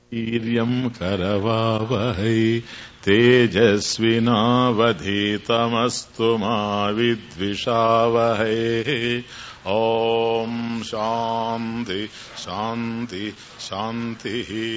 వీర్యం కరవావహై తేజస్వినావధీతమస్తు మా విద్విషావహై ఓం శాంతి శాంతి శాంతి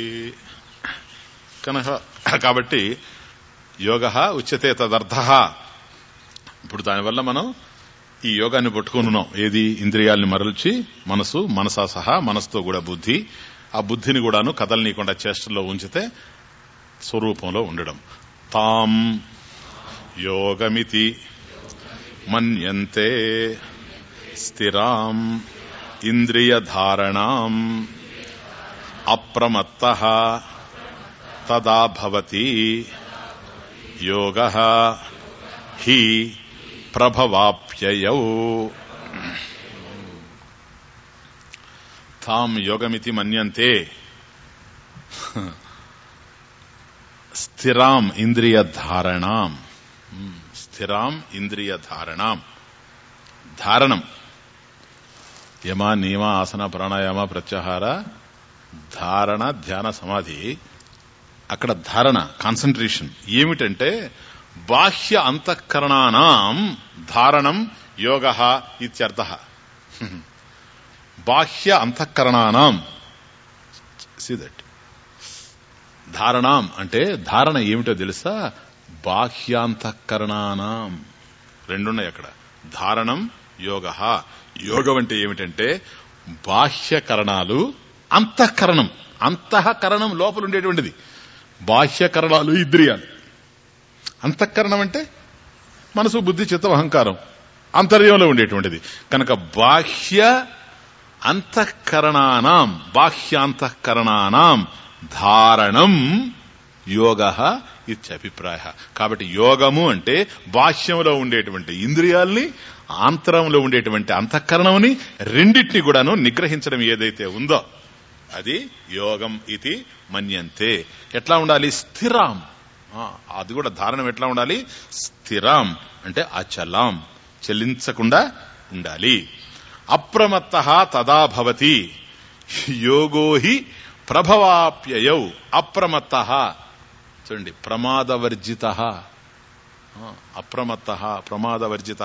కనుక కాబట్టి యోగ ఉచ్యతే తదర్థ ఇప్పుడు దానివల్ల మనం ఈ యోగాన్ని పట్టుకున్నాం ఏది ఇంద్రియాల్ని మరల్చి మనసు మనసా సహా మనసుతో కూడా బుద్ధి ఆ బుద్ధిని కూడాను కదలనీయకుండా చేష్టల్లో ఉంచితే స్వరూపంలో ఉండడం తాం యోగమితి మన్యంతే స్థిరాం ఇంద్రియధారణాం అప్రమత్త తదా భవతి యోగ హి ప్రభవాప్యయౌ తాం యోగమితి మన్యంతే స్థిరాం ఇంద్రియ ధారణాం స్థిరాం ఇంద్రియ ధారణాం ధారణం యమ నియమ ఆసన ప్రాణాయామ ప్రత్యాహార ధారణ ధ్యాన సమాధి అక్కడ ధారణ కాన్సన్ట్రేషన్ ఏమిటంటే బాహ్య అంతఃకరణానాం ధారణం యోగ ఇత్యర్థ బాహ్య అంతఃకరణానాం సి దట్ ధారణాం అంటే ధారణ ఏమిటో తెలుసా బాహ్యాంతఃకరణానాం రెండున్నాయి అక్కడ ధారణం యోగ యోగం అంటే ఏమిటంటే బాహ్యకరణాలు అంతఃకరణం అంతఃకరణం లోపల ఉండేటువంటిది బాహ్యకరణాలు ఇంద్రియాలు అంతఃకరణం అంటే మనసు బుద్ధి చిత్తం అహంకారం అంతర్యంలో ఉండేటువంటిది కనుక బాహ్య అంతఃకరణానాం బాహ్యాంతఃకరణానాం ధారణం యోగ ఇత్యభిప్రాయ కాబట్టి యోగము అంటే బాహ్యంలో ఉండేటువంటి ఇంద్రియాల్ని ఆంతరంలో ఉండేటువంటి అంతఃకరణంని రెండింటిని కూడాను నిగ్రహించడం ఏదైతే ఉందో అది యోగం ఇది మన్యంతే ఎట్లా ఉండాలి స్థిరాం అది కూడా ధారణం ఎట్లా ఉండాలి స్థిరాం అంటే అచలాం చెల్లించకుండా ఉండాలి అప్రమత్త తదా భవతి యోగో హి ప్రభవాప్యయౌ అప్రమత్త చూడండి ప్రమాదవర్జిత అప్రమత్త ప్రమాదవర్జిత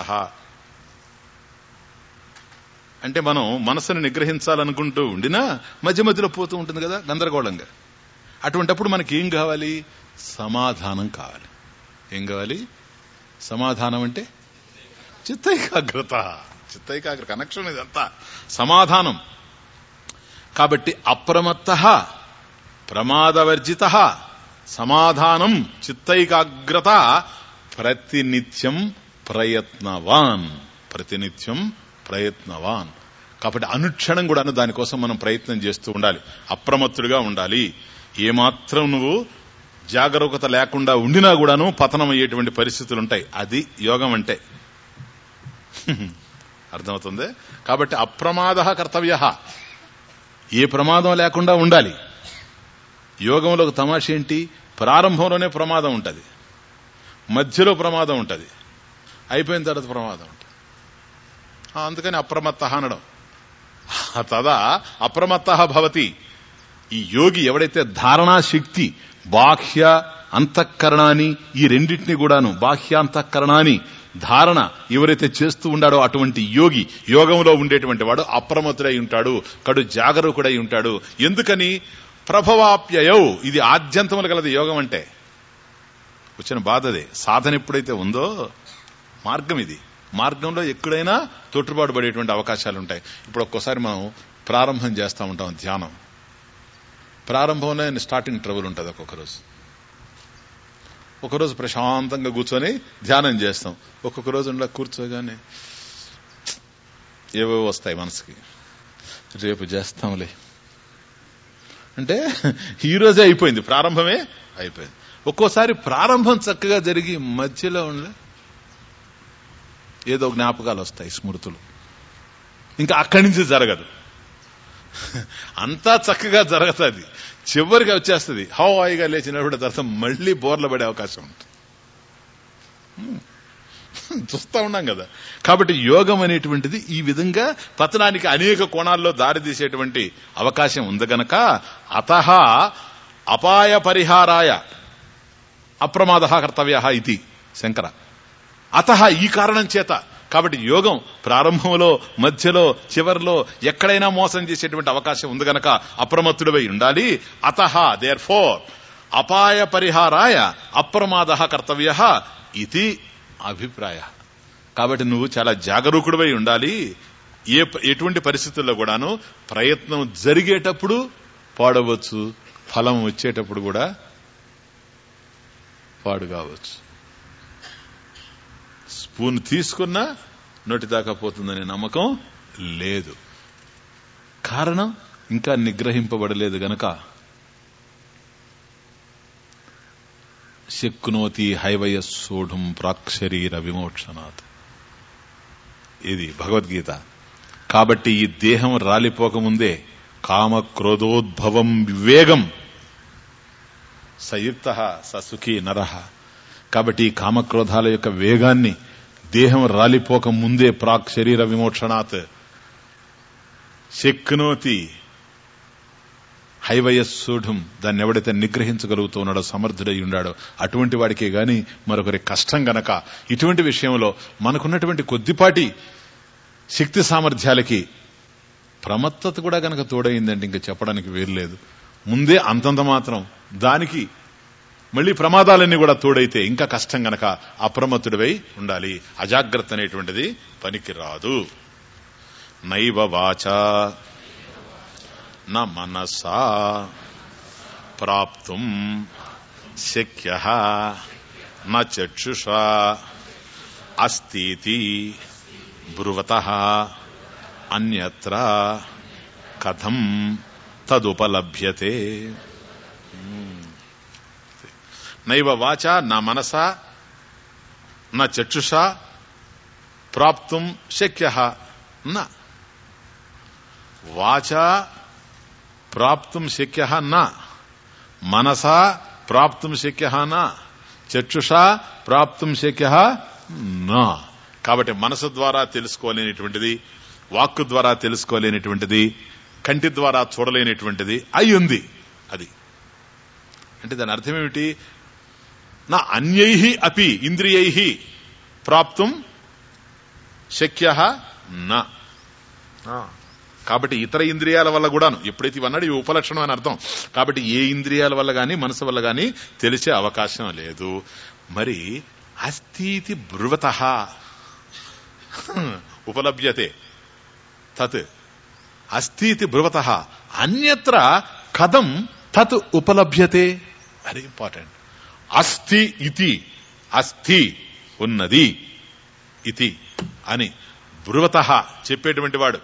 అంటే మనం మనసుని నిగ్రహించాలనుకుంటూ ఉండినా మధ్య మధ్యలో పోతూ ఉంటుంది కదా గందరగోళంగా అటువంటప్పుడు మనకి ఏం కావాలి సమాధానం కావాలి ఏం కావాలి సమాధానం అంటే చిత్తైకాగ్రత చిత్తైకాగ్ర కనెక్షన్ ఇదంతా సమాధానం కాబట్టి అప్రమత్త ప్రమాదవర్జిత సమాధానం చిత్తైకాగ్రత ప్రతినిత్యం ప్రయత్నవాన్ ప్రతినిత్యం ప్రయత్నవాన్ కాబట్టి అనుక్షణం కూడా దానికోసం మనం ప్రయత్నం చేస్తూ ఉండాలి అప్రమత్తుడిగా ఉండాలి ఏమాత్రం నువ్వు జాగరూకత లేకుండా ఉండినా కూడాను పతనం అయ్యేటువంటి పరిస్థితులు ఉంటాయి అది యోగం అంటే అర్థమవుతుంది కాబట్టి అప్రమాద కర్తవ్య ఏ ప్రమాదం లేకుండా ఉండాలి యోగంలో ఒక తమాష ఏంటి ప్రారంభంలోనే ప్రమాదం ఉంటుంది మధ్యలో ప్రమాదం ఉంటుంది అయిపోయిన తర్వాత ప్రమాదం ఉంటుంది అందుకని అప్రమత్త అనడం తదా అప్రమత్త భవతి ఈ యోగి ఎవడైతే ధారణా శక్తి బాహ్య అంతఃకరణాన్ని ఈ రెండింటిని కూడాను బాహ్యాంతఃకరణాన్ని ధారణ ఎవరైతే చేస్తూ ఉండాడో అటువంటి యోగి యోగంలో ఉండేటువంటి వాడు అప్రమత్తుడై ఉంటాడు కడు జాగరూకుడై ఉంటాడు ఎందుకని ప్రభవాప్యయౌ ఇది ఆద్యంతములు కలది యోగం అంటే వచ్చిన బాధదే సాధన ఎప్పుడైతే ఉందో మార్గం ఇది మార్గంలో ఎక్కడైనా తొట్టుబాటు పడేటువంటి అవకాశాలు ఉంటాయి ఇప్పుడు ఒక్కోసారి మనం ప్రారంభం చేస్తూ ఉంటాం ధ్యానం ప్రారంభంలో స్టార్టింగ్ ట్రబుల్ ఉంటుంది ఒక్కొక్క రోజు ఒకరోజు ప్రశాంతంగా కూర్చొని ధ్యానం చేస్తాం ఒక్కొక్క రోజు ఇలా కూర్చోగానే ఏవో వస్తాయి మనసుకి రేపు చేస్తాంలే అంటే ఈ రోజే అయిపోయింది ప్రారంభమే అయిపోయింది ఒక్కోసారి ప్రారంభం చక్కగా జరిగి మధ్యలో ఉండే ఏదో జ్ఞాపకాలు వస్తాయి స్మృతులు ఇంకా అక్కడి నుంచి జరగదు అంతా చక్కగా జరుగుతుంది చివరికి వచ్చేస్తుంది హౌ హాయిగా లేచినప్పుడు తర్వాత మళ్ళీ బోర్ల పడే అవకాశం ఉంటుంది చూస్తా ఉన్నాం కదా కాబట్టి యోగం అనేటువంటిది ఈ విధంగా పతనానికి అనేక కోణాల్లో దారితీసేటువంటి అవకాశం ఉంది గనక అత అపాయ పరిహారాయ అప్రమాద కర్తవ్య ఇది శంకర అత ఈ కారణం చేత కాబట్టి యోగం ప్రారంభంలో మధ్యలో చివరిలో ఎక్కడైనా మోసం చేసేటువంటి అవకాశం ఉంది గనక అప్రమత్తుడివై ఉండాలి అత దేర్ ఫోర్ అపాయ పరిహారాయ అప్రమాద కర్తవ్య ఇది అభిప్రాయ కాబట్టి నువ్వు చాలా జాగరూకుడివై ఉండాలి ఏ ఎటువంటి పరిస్థితుల్లో కూడాను ప్రయత్నం జరిగేటప్పుడు పాడవచ్చు ఫలం వచ్చేటప్పుడు కూడా పాడు కావచ్చు స్పూన్ తీసుకున్నా నోటి దాకా పోతుందనే నమ్మకం లేదు కారణం ఇంకా నిగ్రహింపబడలేదు గనక శక్కునోతి హైవయ సోఢం ప్రాక్షరీర విమోక్షనాథ్ ఇది భగవద్గీత కాబట్టి ఈ దేహం రాలిపోకముందే కామ క్రోధోద్భవం వివేగం సయుక్త స సుఖీ నరహ కాబట్టి ఈ కామక్రోధాల యొక్క వేగాన్ని దేహం రాలిపోక ముందే ప్రాక్ శరీర విమోక్షణాత్ శక్నోతి హైవయస్సూఢం దాన్ని ఎవడైతే నిగ్రహించగలుగుతూ ఉన్నాడో సమర్థుడై ఉన్నాడో అటువంటి వాడికే గాని మరొకరి కష్టం గనక ఇటువంటి విషయంలో మనకున్నటువంటి కొద్దిపాటి శక్తి సామర్థ్యాలకి ప్రమత్తత కూడా గనక తోడైందంటే ఇంకా చెప్పడానికి వేర్లేదు ముందే అంతంత మాత్రం దానికి మళ్ళీ ప్రమాదాలన్నీ కూడా తోడైతే ఇంకా కష్టం గనక అప్రమత్తుడివై ఉండాలి అజాగ్రత్త అనేటువంటిది పనికి రాదు నైవ వాచ న మనసా ప్రాప్తుం శక్య న చక్షుషా అస్తితి బ్రువత అన్యత్ర కథం తదుపలభ్యతే నైవ వాచ నా మనసా నా చక్షుషా ప్రాప్తుం శక్య న వాచ ప్రాప్తుం శక్య న మనసా ప్రాప్తుం శక్య న చక్షుషా ప్రాప్తుం శక్య నా కాబట్టి మనసు ద్వారా తెలుసుకోలేనిటువంటిది వాక్కు ద్వారా తెలుసుకోలేనిటువంటిది కంటి ద్వారా చూడలేనిటువంటిది అయి ఉంది అది అంటే దాని అర్థం ఏమిటి నా అన్యై అపి ఇంద్రియై ప్రాప్తుం శక్య నా కాబట్టి ఇతర ఇంద్రియాల వల్ల కూడాను ఎప్పుడైతే ఇవన్నాడు ఇవి ఉపలక్షణం అని అర్థం కాబట్టి ఏ ఇంద్రియాల వల్ల గాని మనసు వల్ల గాని తెలిసే అవకాశం లేదు మరి అస్థితి బ్రువత ఉపలభ్యతే తత్ అస్థితి బ్రువత అన్యత్ర కథం తత్ ఉపలభ్యతే వెరీ ఇంపార్టెంట్ అస్థి ఇతి అస్థి ఉన్నది ఇతి అని బ్రువత చెప్పేటువంటి వాడు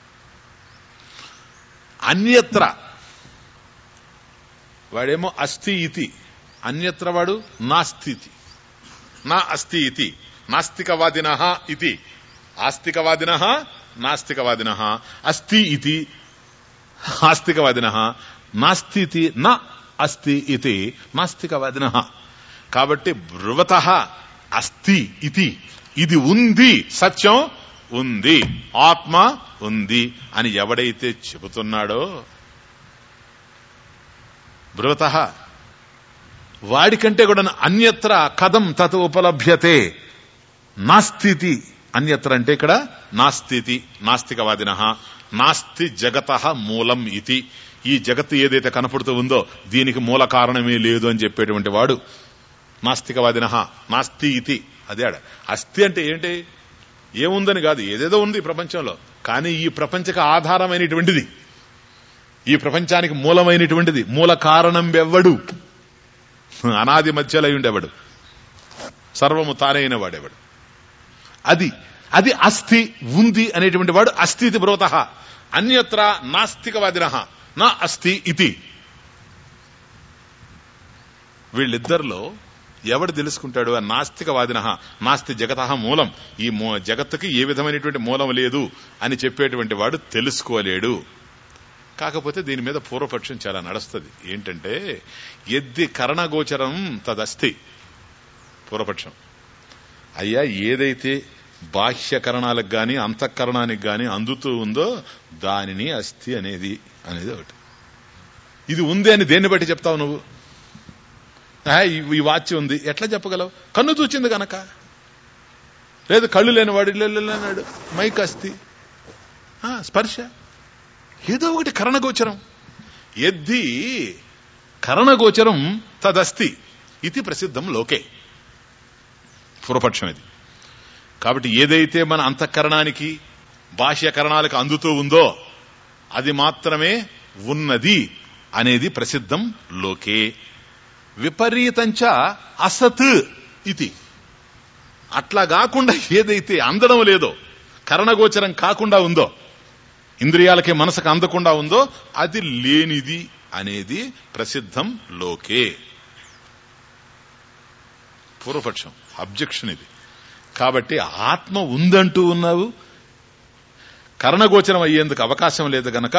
అన్యత్ర వాడేమో అస్థి ఇతి అన్యత్ర వాడు నాస్తితి నా అస్థి ఇతి నాస్తికవాదిన ఇది ఆస్తికవాదిన నాస్తికవాదిన అస్థి ఇది ఆస్తికవాదిన నాస్తి నా అస్తి ఇది నాస్తికవాదిన కాబట్టి బ్రువత అస్థి ఇది ఇది ఉంది సత్యం ఉంది ఆత్మ ఉంది అని ఎవడైతే చెబుతున్నాడో బ్రువత వాడికంటే కూడా అన్యత్ర కథం తత్ ఉపలభ్యతే నాస్తితి అన్యత్ర అంటే ఇక్కడ నాస్తితి నాస్తికవాదిన నాస్తి జగత మూలం ఇది ఈ జగత్తు ఏదైతే కనపడుతూ ఉందో దీనికి మూల కారణమే లేదు అని చెప్పేటువంటి వాడు నాస్తికవాదిన నాస్తి ఇది అదే ఆడ అస్థి అంటే ఏంటి ఏముందని కాదు ఏదేదో ఉంది ఈ ప్రపంచంలో కానీ ఈ ప్రపంచక ఆధారమైనటువంటిది ఈ ప్రపంచానికి మూలమైనటువంటిది మూల కారణం ఎవ్వడు అనాది మధ్యలో ఉండేవాడు సర్వము తానైన వాడేవాడు అది అది అస్థి ఉంది అనేటువంటి వాడు అస్థితి బ్రోత అన్యత్ర నాస్తికవాదిన నా అస్థి ఇది వీళ్ళిద్దరిలో ఎవడు తెలుసుకుంటాడు ఆ నాస్తికవాదిన నాస్తి జగత మూలం ఈ జగత్తుకి ఏ విధమైనటువంటి మూలం లేదు అని చెప్పేటువంటి వాడు తెలుసుకోలేడు కాకపోతే దీని మీద పూర్వపక్షం చాలా నడుస్తుంది ఏంటంటే ఎద్ది కరణగోచరం తదస్థి పూర్వపక్షం అయ్యా ఏదైతే బాహ్యకరణాలకు గాని అంతఃకరణానికి గాని అందుతూ ఉందో దానిని అస్థి అనేది అనేది ఒకటి ఇది ఉంది అని దేన్ని బట్టి చెప్తావు నువ్వు ఆ, ఈ- ఈ వాచ్ ఉంది ఎట్లా చెప్పగలవు కన్ను చూచింది గనక లేదు కళ్ళు లేనివాడు అన్నాడు మైక్ అస్తి ఆ, స్పర్శ ఏదో ఒకటి కరణగోచరం ఎద్ది కరణగోచరం తదస్తి ఇది ప్రసిద్ధం లోకే పూర్వపక్షం ఇది కాబట్టి ఏదైతే మన అంతఃకరణానికి బాహ్యకరణాలకు అందుతూ ఉందో అది మాత్రమే ఉన్నది అనేది ప్రసిద్ధం లోకే విపరీతంచ అసత్ ఇది అట్లా కాకుండా ఏదైతే అందడం లేదో కరణగోచరం కాకుండా ఉందో ఇంద్రియాలకి మనసుకు అందకుండా ఉందో అది లేనిది అనేది ప్రసిద్ధం లోకే పూర్వపక్షం అబ్జెక్షన్ ఇది కాబట్టి ఆత్మ ఉందంటూ ఉన్నావు కరణగోచరం అయ్యేందుకు అవకాశం లేదు గనక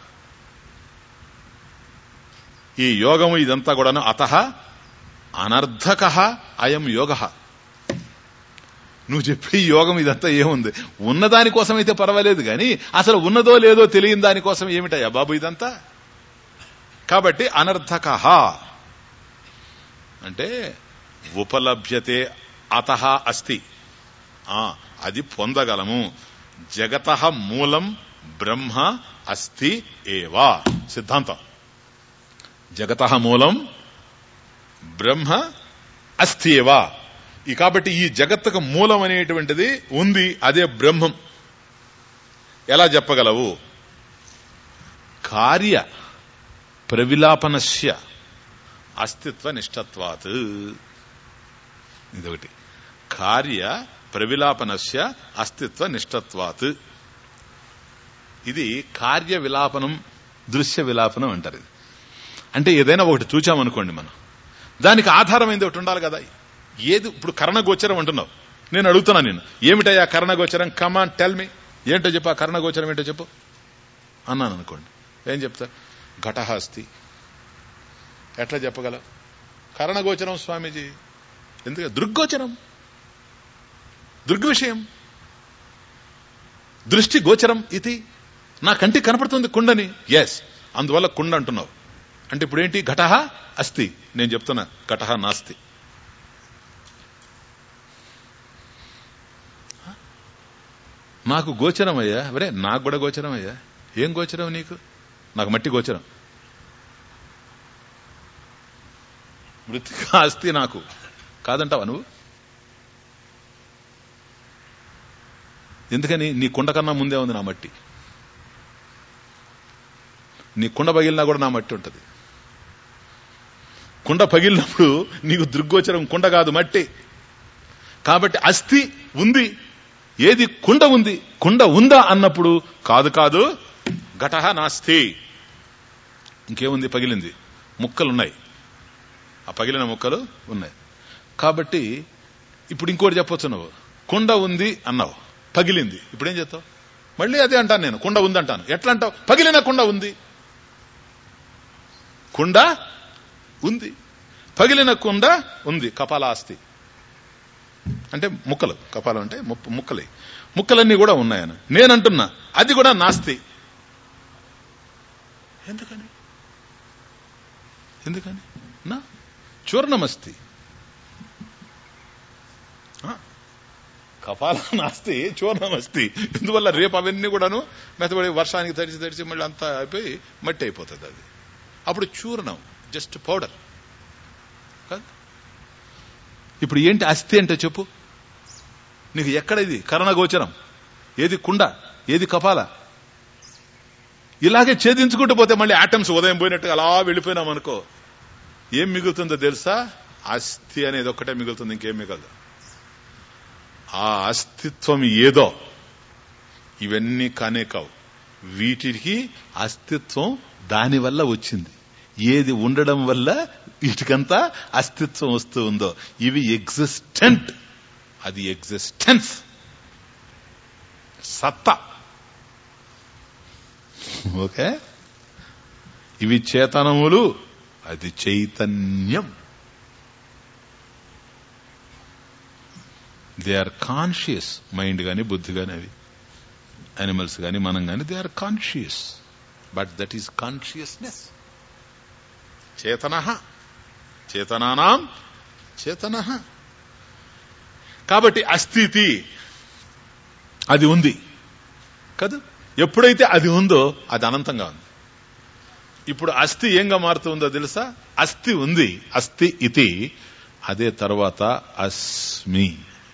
ఈ యోగము ఇదంతా కూడాను అత అనర్ధక అయం యోగ నువ్వు చెప్పే ఈ యోగం ఇదంతా ఏముంది ఉన్నదానికోసం అయితే పర్వాలేదు కానీ అసలు ఉన్నదో లేదో తెలియని దానికోసం ఏమిటయ్యా బాబు ఇదంతా కాబట్టి అనర్థక అంటే ఉపలభ్యతే అత అస్తి ఆ, అది పొందగలము జగత మూలం బ్రహ్మ అస్తి ఏవా సిద్ధాంతం జగత మూలం బ్రహ్మ అస్తి ఏవా ఈ కాబట్టి ఈ జగత్తుకు మూలం అనేటువంటిది ఉంది అదే బ్రహ్మం ఎలా చెప్పగలవు కార్య ప్రవిలాపనస్య అస్తిత్వ నిష్ఠత్వాత్ ఇదొకటి కార్య ప్రవిలాపనస్య అస్తిత్వ నిష్ఠత్వాత్ ఇది కార్య విలాపనం దృశ్య విలాపనం అంటారు ఇది అంటే ఏదైనా ఒకటి చూచామనుకోండి మనం దానికి ఆధారమైంది ఒకటి ఉండాలి కదా ఏది ఇప్పుడు కర్ణగోచరం అంటున్నావు నేను అడుగుతున్నా నేను ఏమిటయ్యా కర్ణగోచరం కమాన్ టెల్ మీ ఏంటో చెప్పు ఆ కర్ణగోచరం ఏంటో చెప్పు అన్నాను అనుకోండి ఏం చెప్తా ఘటహస్తి ఎట్లా చెప్పగలవు కర్ణగోచరం స్వామీజీ ఎందుకు దృగ్గోచరం దృగ్విషయం దృష్టి గోచరం ఇది నా కంటికి కనపడుతుంది కుండని ఎస్ అందువల్ల కుండ అంటున్నావు అంటే ఇప్పుడు ఏంటి ఘటహ అస్తి నేను చెప్తున్నా ఘటహ నాస్తి నాకు గోచరం అయ్యా వరే నాకు కూడా గోచరం అయ్యా ఏం గోచరం నీకు నాకు మట్టి గోచరం మృతిక అస్తి నాకు కాదంటావా నువ్వు ఎందుకని నీ కుండ కన్నా ముందే ఉంది నా మట్టి నీ కుండ పగిలినా కూడా నా మట్టి ఉంటుంది కుండ పగిలినప్పుడు నీకు దృగ్గోచరం కుండ కాదు మట్టి కాబట్టి అస్థి ఉంది ఏది కుండ ఉంది కుండ ఉందా అన్నప్పుడు కాదు కాదు ఘటహ నాస్తి ఇంకేముంది పగిలింది ముక్కలున్నాయి ఆ పగిలిన ముక్కలు ఉన్నాయి కాబట్టి ఇప్పుడు ఇంకోటి చెప్పొచ్చు నువ్వు కుండ ఉంది అన్నావు పగిలింది ఇప్పుడు ఏం చేస్తావు మళ్ళీ అదే అంటాను నేను కుండ ఉంది అంటాను ఎట్లా అంటావు పగిలిన కుండ ఉంది కుండ ఉంది పగిలిన కుండ ఉంది కపాలాస్తి అంటే ముక్కలు కపాలం అంటే ముప్ప- ముక్కలే ముక్కలన్నీ కూడా ఉన్నాయని నేనంటున్నా అది కూడా నాస్తి ఎందుకని ఎందుకని నా చూర్ణమస్తి ఆ, కపాల నాస్తి చూర్ణమస్తి ఎందువల్ల రేపు అవన్నీ కూడాను మెత్తబడి వర్షానికి తడిచి తడిచి మళ్ళీ అంతా అయిపోయి మట్టి అయిపోతుంది అది అప్పుడు చూర్ణం జస్ట్ పౌడర్ కాదు ఇప్పుడు ఏంటి అస్థి అంటే చెప్పు నీకు ఎక్కడ ఇది కరణగోచరం ఏది కుండ ఏది కపాల ఇలాగే ఛేదించుకుంటూ పోతే మళ్ళీ ఆటమ్స్ ఉదయం పోయినట్టుగా అలా వెళ్ళిపోయినాం అనుకో ఏం మిగులుతుందో తెలుసా అస్థి అనేది ఒక్కటే మిగులుతుంది ఇంకేం మిగలదు ఆ అస్తిత్వం ఏదో ఇవన్నీ కానే కావు వీటికి అస్తిత్వం దాని వల్ల వచ్చింది ఏది ఉండడం వల్ల వీటికంతా అస్తిత్వం వస్తూ ఉందో ఇవి ఎగ్జిస్టెంట్ అది ఎగ్జిస్టెన్స్ సత్తా ఓకే ఇవి చేతనములు అది చైతన్యం దే ఆర్ కాన్షియస్ మైండ్ గాని బుద్ధి గాని అవి అనిమల్స్ గాని మనం గాని they are conscious but that is consciousness చేతన చేతనానాం చేతన కాబట్టి అస్థితి అది ఉంది కదా ఎప్పుడైతే అది ఉందో అది అనంతంగా ఉంది ఇప్పుడు అస్థి ఏంగా మారుతుందో తెలుసా అస్థి ఉంది అస్థి ఇతి అదే తర్వాత అస్మి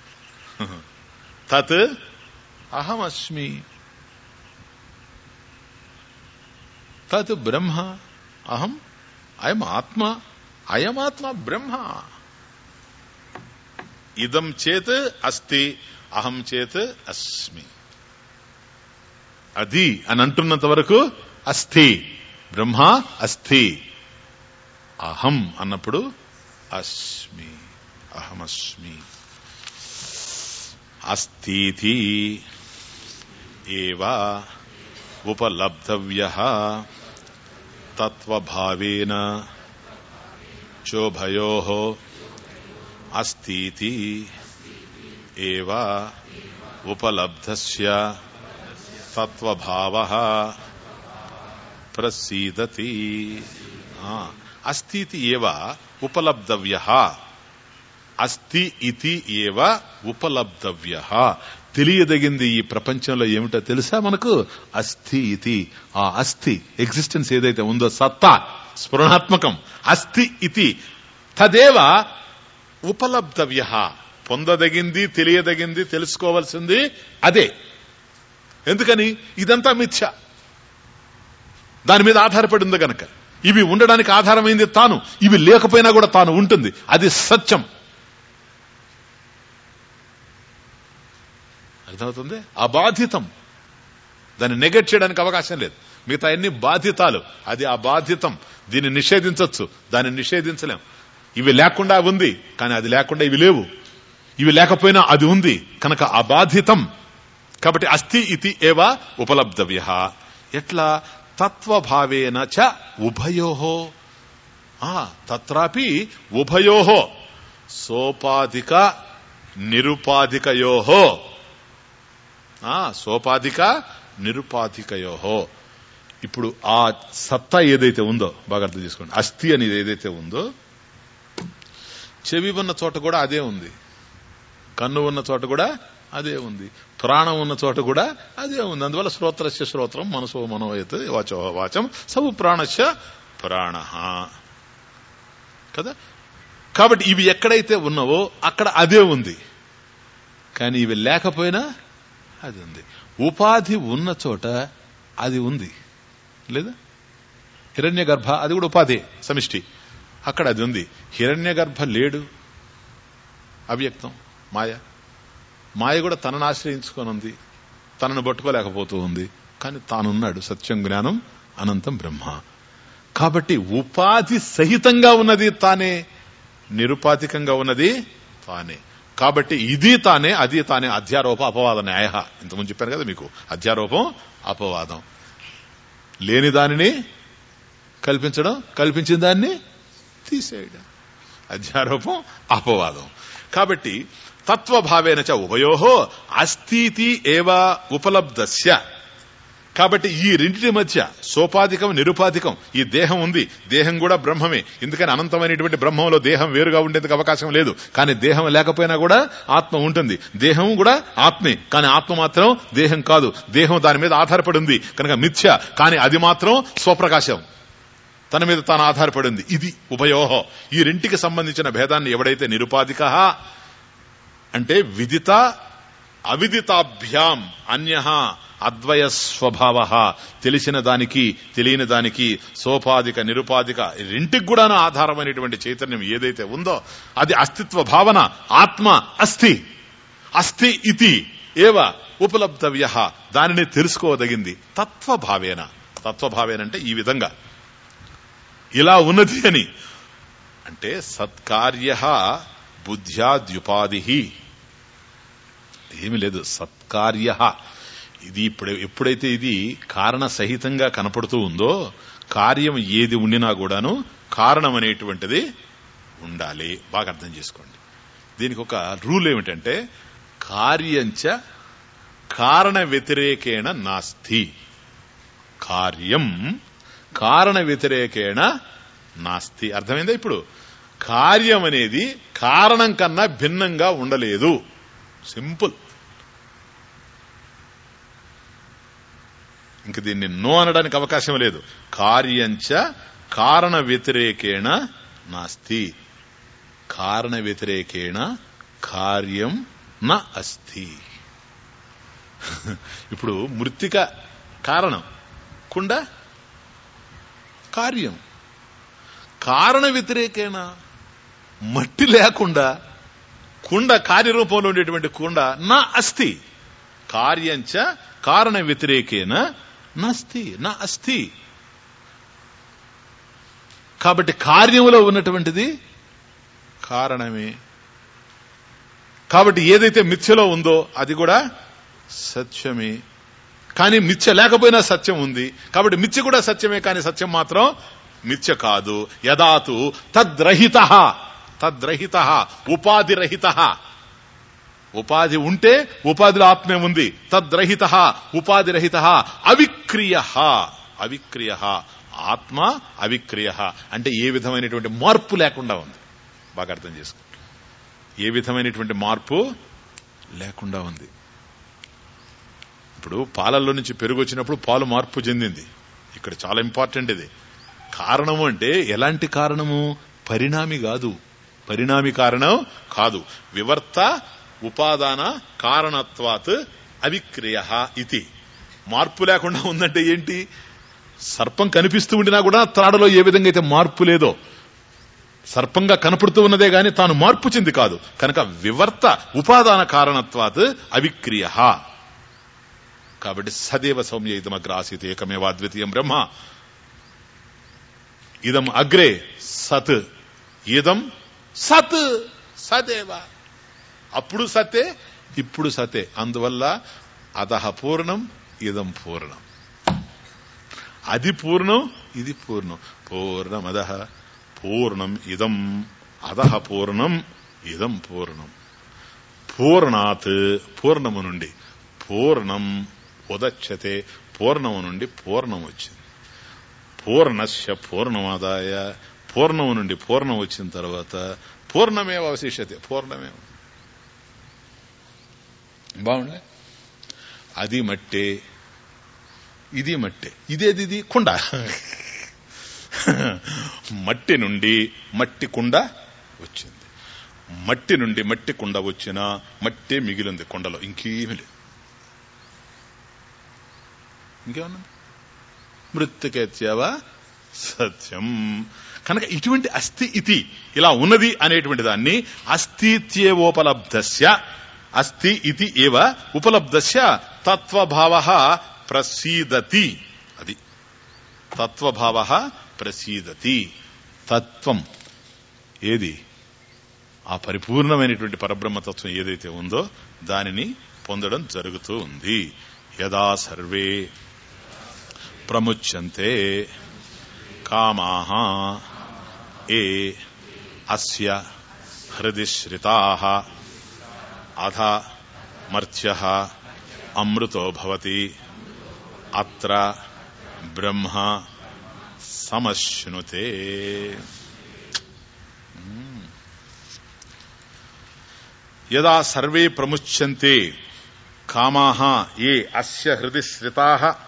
తత్ అహం అస్మి తత్ బ్రహ్మ అహం అయం ఆత్మ అయమాత్మ బ్రహ్మ ఇదం చేత్ అస్తి అహం చేత్ అస్మి అది అని అంటున్నంత వరకు అస్థి బ్రహ్మ అస్థి అహం అన్నప్పుడు అస్మి అహమస్మి అస్థితి ఏవ ఉపలబ్ధవ్య తత్వభావేన చోభయో అస్థితి ఏవ ఉపలబ్ధస్య తత్వభావ ప్రసీదతి అస్థితి ఏవ ఉపలబ్ధవ్య అస్థి ఇతి ఏవ ఉపలబ్ధవ్య తెలియదగింది ఈ ప్రపంచంలో ఏమిటో తెలుసా మనకు అస్థి ఇతి ఆ అస్థి ఎగ్జిస్టెన్స్ ఏదైతే ఉందో సత్తా స్ఫురణాత్మకం అస్థి ఇతి తదేవ ఉపలబ్ధవ్య పొందదగింది తెలియదగింది తెలుసుకోవాల్సింది అదే ఎందుకని ఇదంతా మిథ్య దాని మీద ఆధారపడి ఉంది గనక ఇవి ఉండడానికి ఆధారమైంది తాను ఇవి లేకపోయినా కూడా తాను ఉంటుంది అది సత్యం అర్థమవుతుంది అబాధితం దాన్ని నెగెట్ చేయడానికి అవకాశం లేదు మిగతా అన్ని బాధితాలు అది అబాధితం దీన్ని నిషేధించవచ్చు దాన్ని నిషేధించలేం ఇవి లేకుండా ఉంది కానీ అది లేకుండా ఇవి లేవు ఇవి లేకపోయినా అది ఉంది కనుక అబాధితం కాబట్టి అస్థి ఇది ఏవ ఉపలబ్ధవ్య ఎట్లా తత్వభావేన చ ఉభయో తత్రాపి ఉభయో సోపాధిక నిరుపాధికయో సోపాధిక నిరుపాధికయో ఇప్పుడు ఆ సత్తా ఏదైతే ఉందో బాగా అర్థం చేసుకోండి అస్థి అనేది ఏదైతే ఉందో చెవి ఉన్న చోట కూడా అదే ఉంది కన్ను ఉన్న చోట కూడా అదే ఉంది ప్రాణం ఉన్న చోట కూడా అదే ఉంది అందువల్ల శ్రోత్రస్య శ్రోత్రం మనసో మనోయత్ వాచో వాచం సవు ప్రాణస్య ప్రాణ కదా కాబట్టి ఇవి ఎక్కడైతే ఉన్నావో అక్కడ అదే ఉంది కానీ ఇవి లేకపోయినా అది ఉంది ఉపాధి ఉన్న చోట అది ఉంది లేదా హిరణ్య గర్భ అది కూడా ఉపాధి సమిష్టి అక్కడ అది ఉంది హిరణ్య గర్భ లేడు అవ్యక్తం మాయ మాయ కూడా తనను ఆశ్రయించుకొని ఉంది తనను పట్టుకోలేకపోతూ ఉంది కానీ తానున్నాడు సత్యం జ్ఞానం అనంతం బ్రహ్మ కాబట్టి ఉపాధి సహితంగా ఉన్నది తానే నిరుపాధికంగా ఉన్నది తానే కాబట్టి ఇది తానే అది తానే అధ్యారోప అపవాద న్యాయ ఇంతకుముందు చెప్పాను కదా మీకు అధ్యారోపం అపవాదం లేని దానిని కల్పించడం కల్పించిన దాన్ని తీసేయడం అధ్యారోపం అపవాదం కాబట్టి తత్వభావేన చ ఉభయో అస్థితి ఏవ ఉపలబ్ధస్య కాబట్టి ఈ రెండింటి మధ్య సోపాధికం నిరుపాధికం ఈ దేహం ఉంది దేహం కూడా బ్రహ్మమే ఎందుకని అనంతమైనటువంటి బ్రహ్మంలో దేహం వేరుగా ఉండేందుకు అవకాశం లేదు కానీ దేహం లేకపోయినా కూడా ఆత్మ ఉంటుంది దేహం కూడా ఆత్మే కానీ ఆత్మ మాత్రం దేహం కాదు దేహం దాని మీద ఆధారపడి ఉంది కనుక మిథ్య కానీ అది మాత్రం స్వప్రకాశం తన మీద తాను ఆధారపడి ఉంది ఇది ఉభయోహో ఈ రెంటికి సంబంధించిన భేదాన్ని ఎవడైతే నిరుపాధిక అంటే విదిత అవిదితాభ్యాం అన్య అద్వయ స్వభావ తెలిసిన దానికి తెలియని దానికి సోపాధిక నిరుపాధిక రెంటికి కూడా ఆధారమైనటువంటి చైతన్యం ఏదైతే ఉందో అది అస్తిత్వ భావన ఆత్మ అస్థి అస్థి ఇతి ఏవ ఉపలబ్ధవ్య దానిని తెలుసుకోదగింది తత్వభావేన తత్వభావేన అంటే ఈ విధంగా ఇలా ఉన్నది అని అంటే సత్కార్య బుద్ధ్యాద్యుపాధి ఏమి లేదు సత్కార్య ఇది ఇప్పుడు ఎప్పుడైతే ఇది కారణ సహితంగా కనపడుతూ ఉందో కార్యం ఏది ఉండినా కూడాను కారణం అనేటువంటిది ఉండాలి బాగా అర్థం చేసుకోండి దీనికి ఒక రూల్ ఏమిటంటే కార్యంచ కారణ వ్యతిరేకేణ నాస్తి కార్యం కారణ వ్యతిరేకేణ నాస్తి అర్థమైందా ఇప్పుడు కార్యం అనేది కారణం కన్నా భిన్నంగా ఉండలేదు సింపుల్ ఇంక దీన్ని నో అనడానికి అవకాశం లేదు కార్యంచ కారణ వ్యతిరేకేణ నాస్తి కారణ వ్యతిరేకేణ కార్యం న అస్తి ఇప్పుడు మృతిక కారణం కుండ కార్యం కారణ వ్యతిరేకేణ మట్టి లేకుండా కుండ కార్యరూపంలో ఉండేటువంటి కుండ నా అస్థి కార్యంచ కారణ వ్యతిరేకేన నస్తి నా అస్థి కాబట్టి కార్యములో ఉన్నటువంటిది కారణమే కాబట్టి ఏదైతే మిథ్యలో ఉందో అది కూడా సత్యమే కానీ మిథ్య లేకపోయినా సత్యం ఉంది కాబట్టి మిథ్య కూడా సత్యమే కానీ సత్యం మాత్రం మిథ్య కాదు యదాతు తద్రహిత తద్రహిత ఉపాధిరహిత ఉపాధి ఉంటే ఉపాధిలో ఆత్మే ఉంది తద్రహిత ఉపాధిరహిత అవిక్రియ అవిక్రియ ఆత్మ అవిక్రియ అంటే ఏ విధమైనటువంటి మార్పు లేకుండా ఉంది బాగా అర్థం చేసుకో ఏ విధమైనటువంటి మార్పు లేకుండా ఉంది ఇప్పుడు పాలల్లో నుంచి పెరుగు వచ్చినప్పుడు పాలు మార్పు చెందింది ఇక్కడ చాలా ఇంపార్టెంట్ ఇది కారణము అంటే ఎలాంటి కారణము పరిణామి కాదు పరిణామి కారణం కాదు వివర్త ఉపాదాన కారణత్వాత్ అవిక్రియ ఇది మార్పు లేకుండా ఉందంటే ఏంటి సర్పం కనిపిస్తూ ఉండినా కూడా త్రాడలో ఏ విధంగా అయితే మార్పు లేదో సర్పంగా కనపడుతూ ఉన్నదే గాని తాను మార్పు చెంది కాదు కనుక వివర్త ఉపాదాన కారణత్వాత్ అవిక్రియ కాబట్టి సదేవ సౌమ్య ఇదమగ్ర ఆసీత్ ఏకమేవా అద్వితీయం బ్రహ్మ ఇదం అగ్రే సత్ ఇదం సత్ సదేవ అప్పుడు సతే ఇప్పుడు సతే అందువల్ల అదహ పూర్ణం ఇదం పూర్ణం అది పూర్ణం ఇది పూర్ణం పూర్ణమద పూర్ణం ఇదం అదహ పూర్ణం ఇదం పూర్ణం పూర్ణాత్ పూర్ణము నుండి పూర్ణం ఉదచ్చతే పూర్ణము నుండి పూర్ణం వచ్చింది పూర్ణస్య పూర్ణమాదాయ పూర్ణము నుండి పూర్ణం వచ్చిన తర్వాత పూర్ణమేవ అవశిష్యతే పూర్ణమేవ బాగుండే అది మట్టే ఇది మట్టే ఇదేది ఇది కుండ మట్టి నుండి మట్టి కుండ వచ్చింది మట్టి నుండి మట్టి కుండ వచ్చిన మట్టే మిగిలింది కుండలో ఇంకేమీ లేదు ఇంకేమన్నా మృత్తికేత్యవా సత్యం కనుక ఇటువంటి అస్థి ఇతి ఇలా ఉన్నది అనేటువంటి దాన్ని అస్థిత్యేవోపలబ్ధస్య అస్థి ఇతి ఏవ ఉపలబ్ధస్య తత్వభావ ప్రసీదతి అది తత్వభావ ప్రసీదతి తత్వం ఏది ఆ పరిపూర్ణమైనటువంటి పరబ్రహ్మతత్వం ఏదైతే ఉందో దానిని పొందడం జరుగుతూ ఉంది యదా సర్వే ప్రముచ్యంతే కామా ఏ అస్య హృది శ్రితా అధ మర్త్య అమృతో భవతి అత్ర బ్రహ్మ సమశ్నుతే యదా సర్వే ప్రముచ్యంతే కామా ఏ అస్య హృది శ్రితా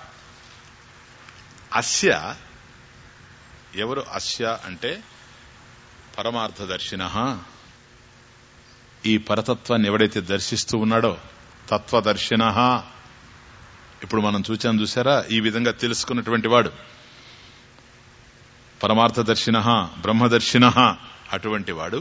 అస్య ఎవరు అస్య అంటే పరమార్థదర్శిన ఈ పరతత్వాన్ని ఎవడైతే దర్శిస్తూ ఉన్నాడో తత్వదర్శిన ఇప్పుడు మనం చూచాం చూసారా ఈ విధంగా తెలుసుకున్నటువంటి వాడు పరమార్థదర్శిన బ్రహ్మదర్శిన అటువంటి వాడు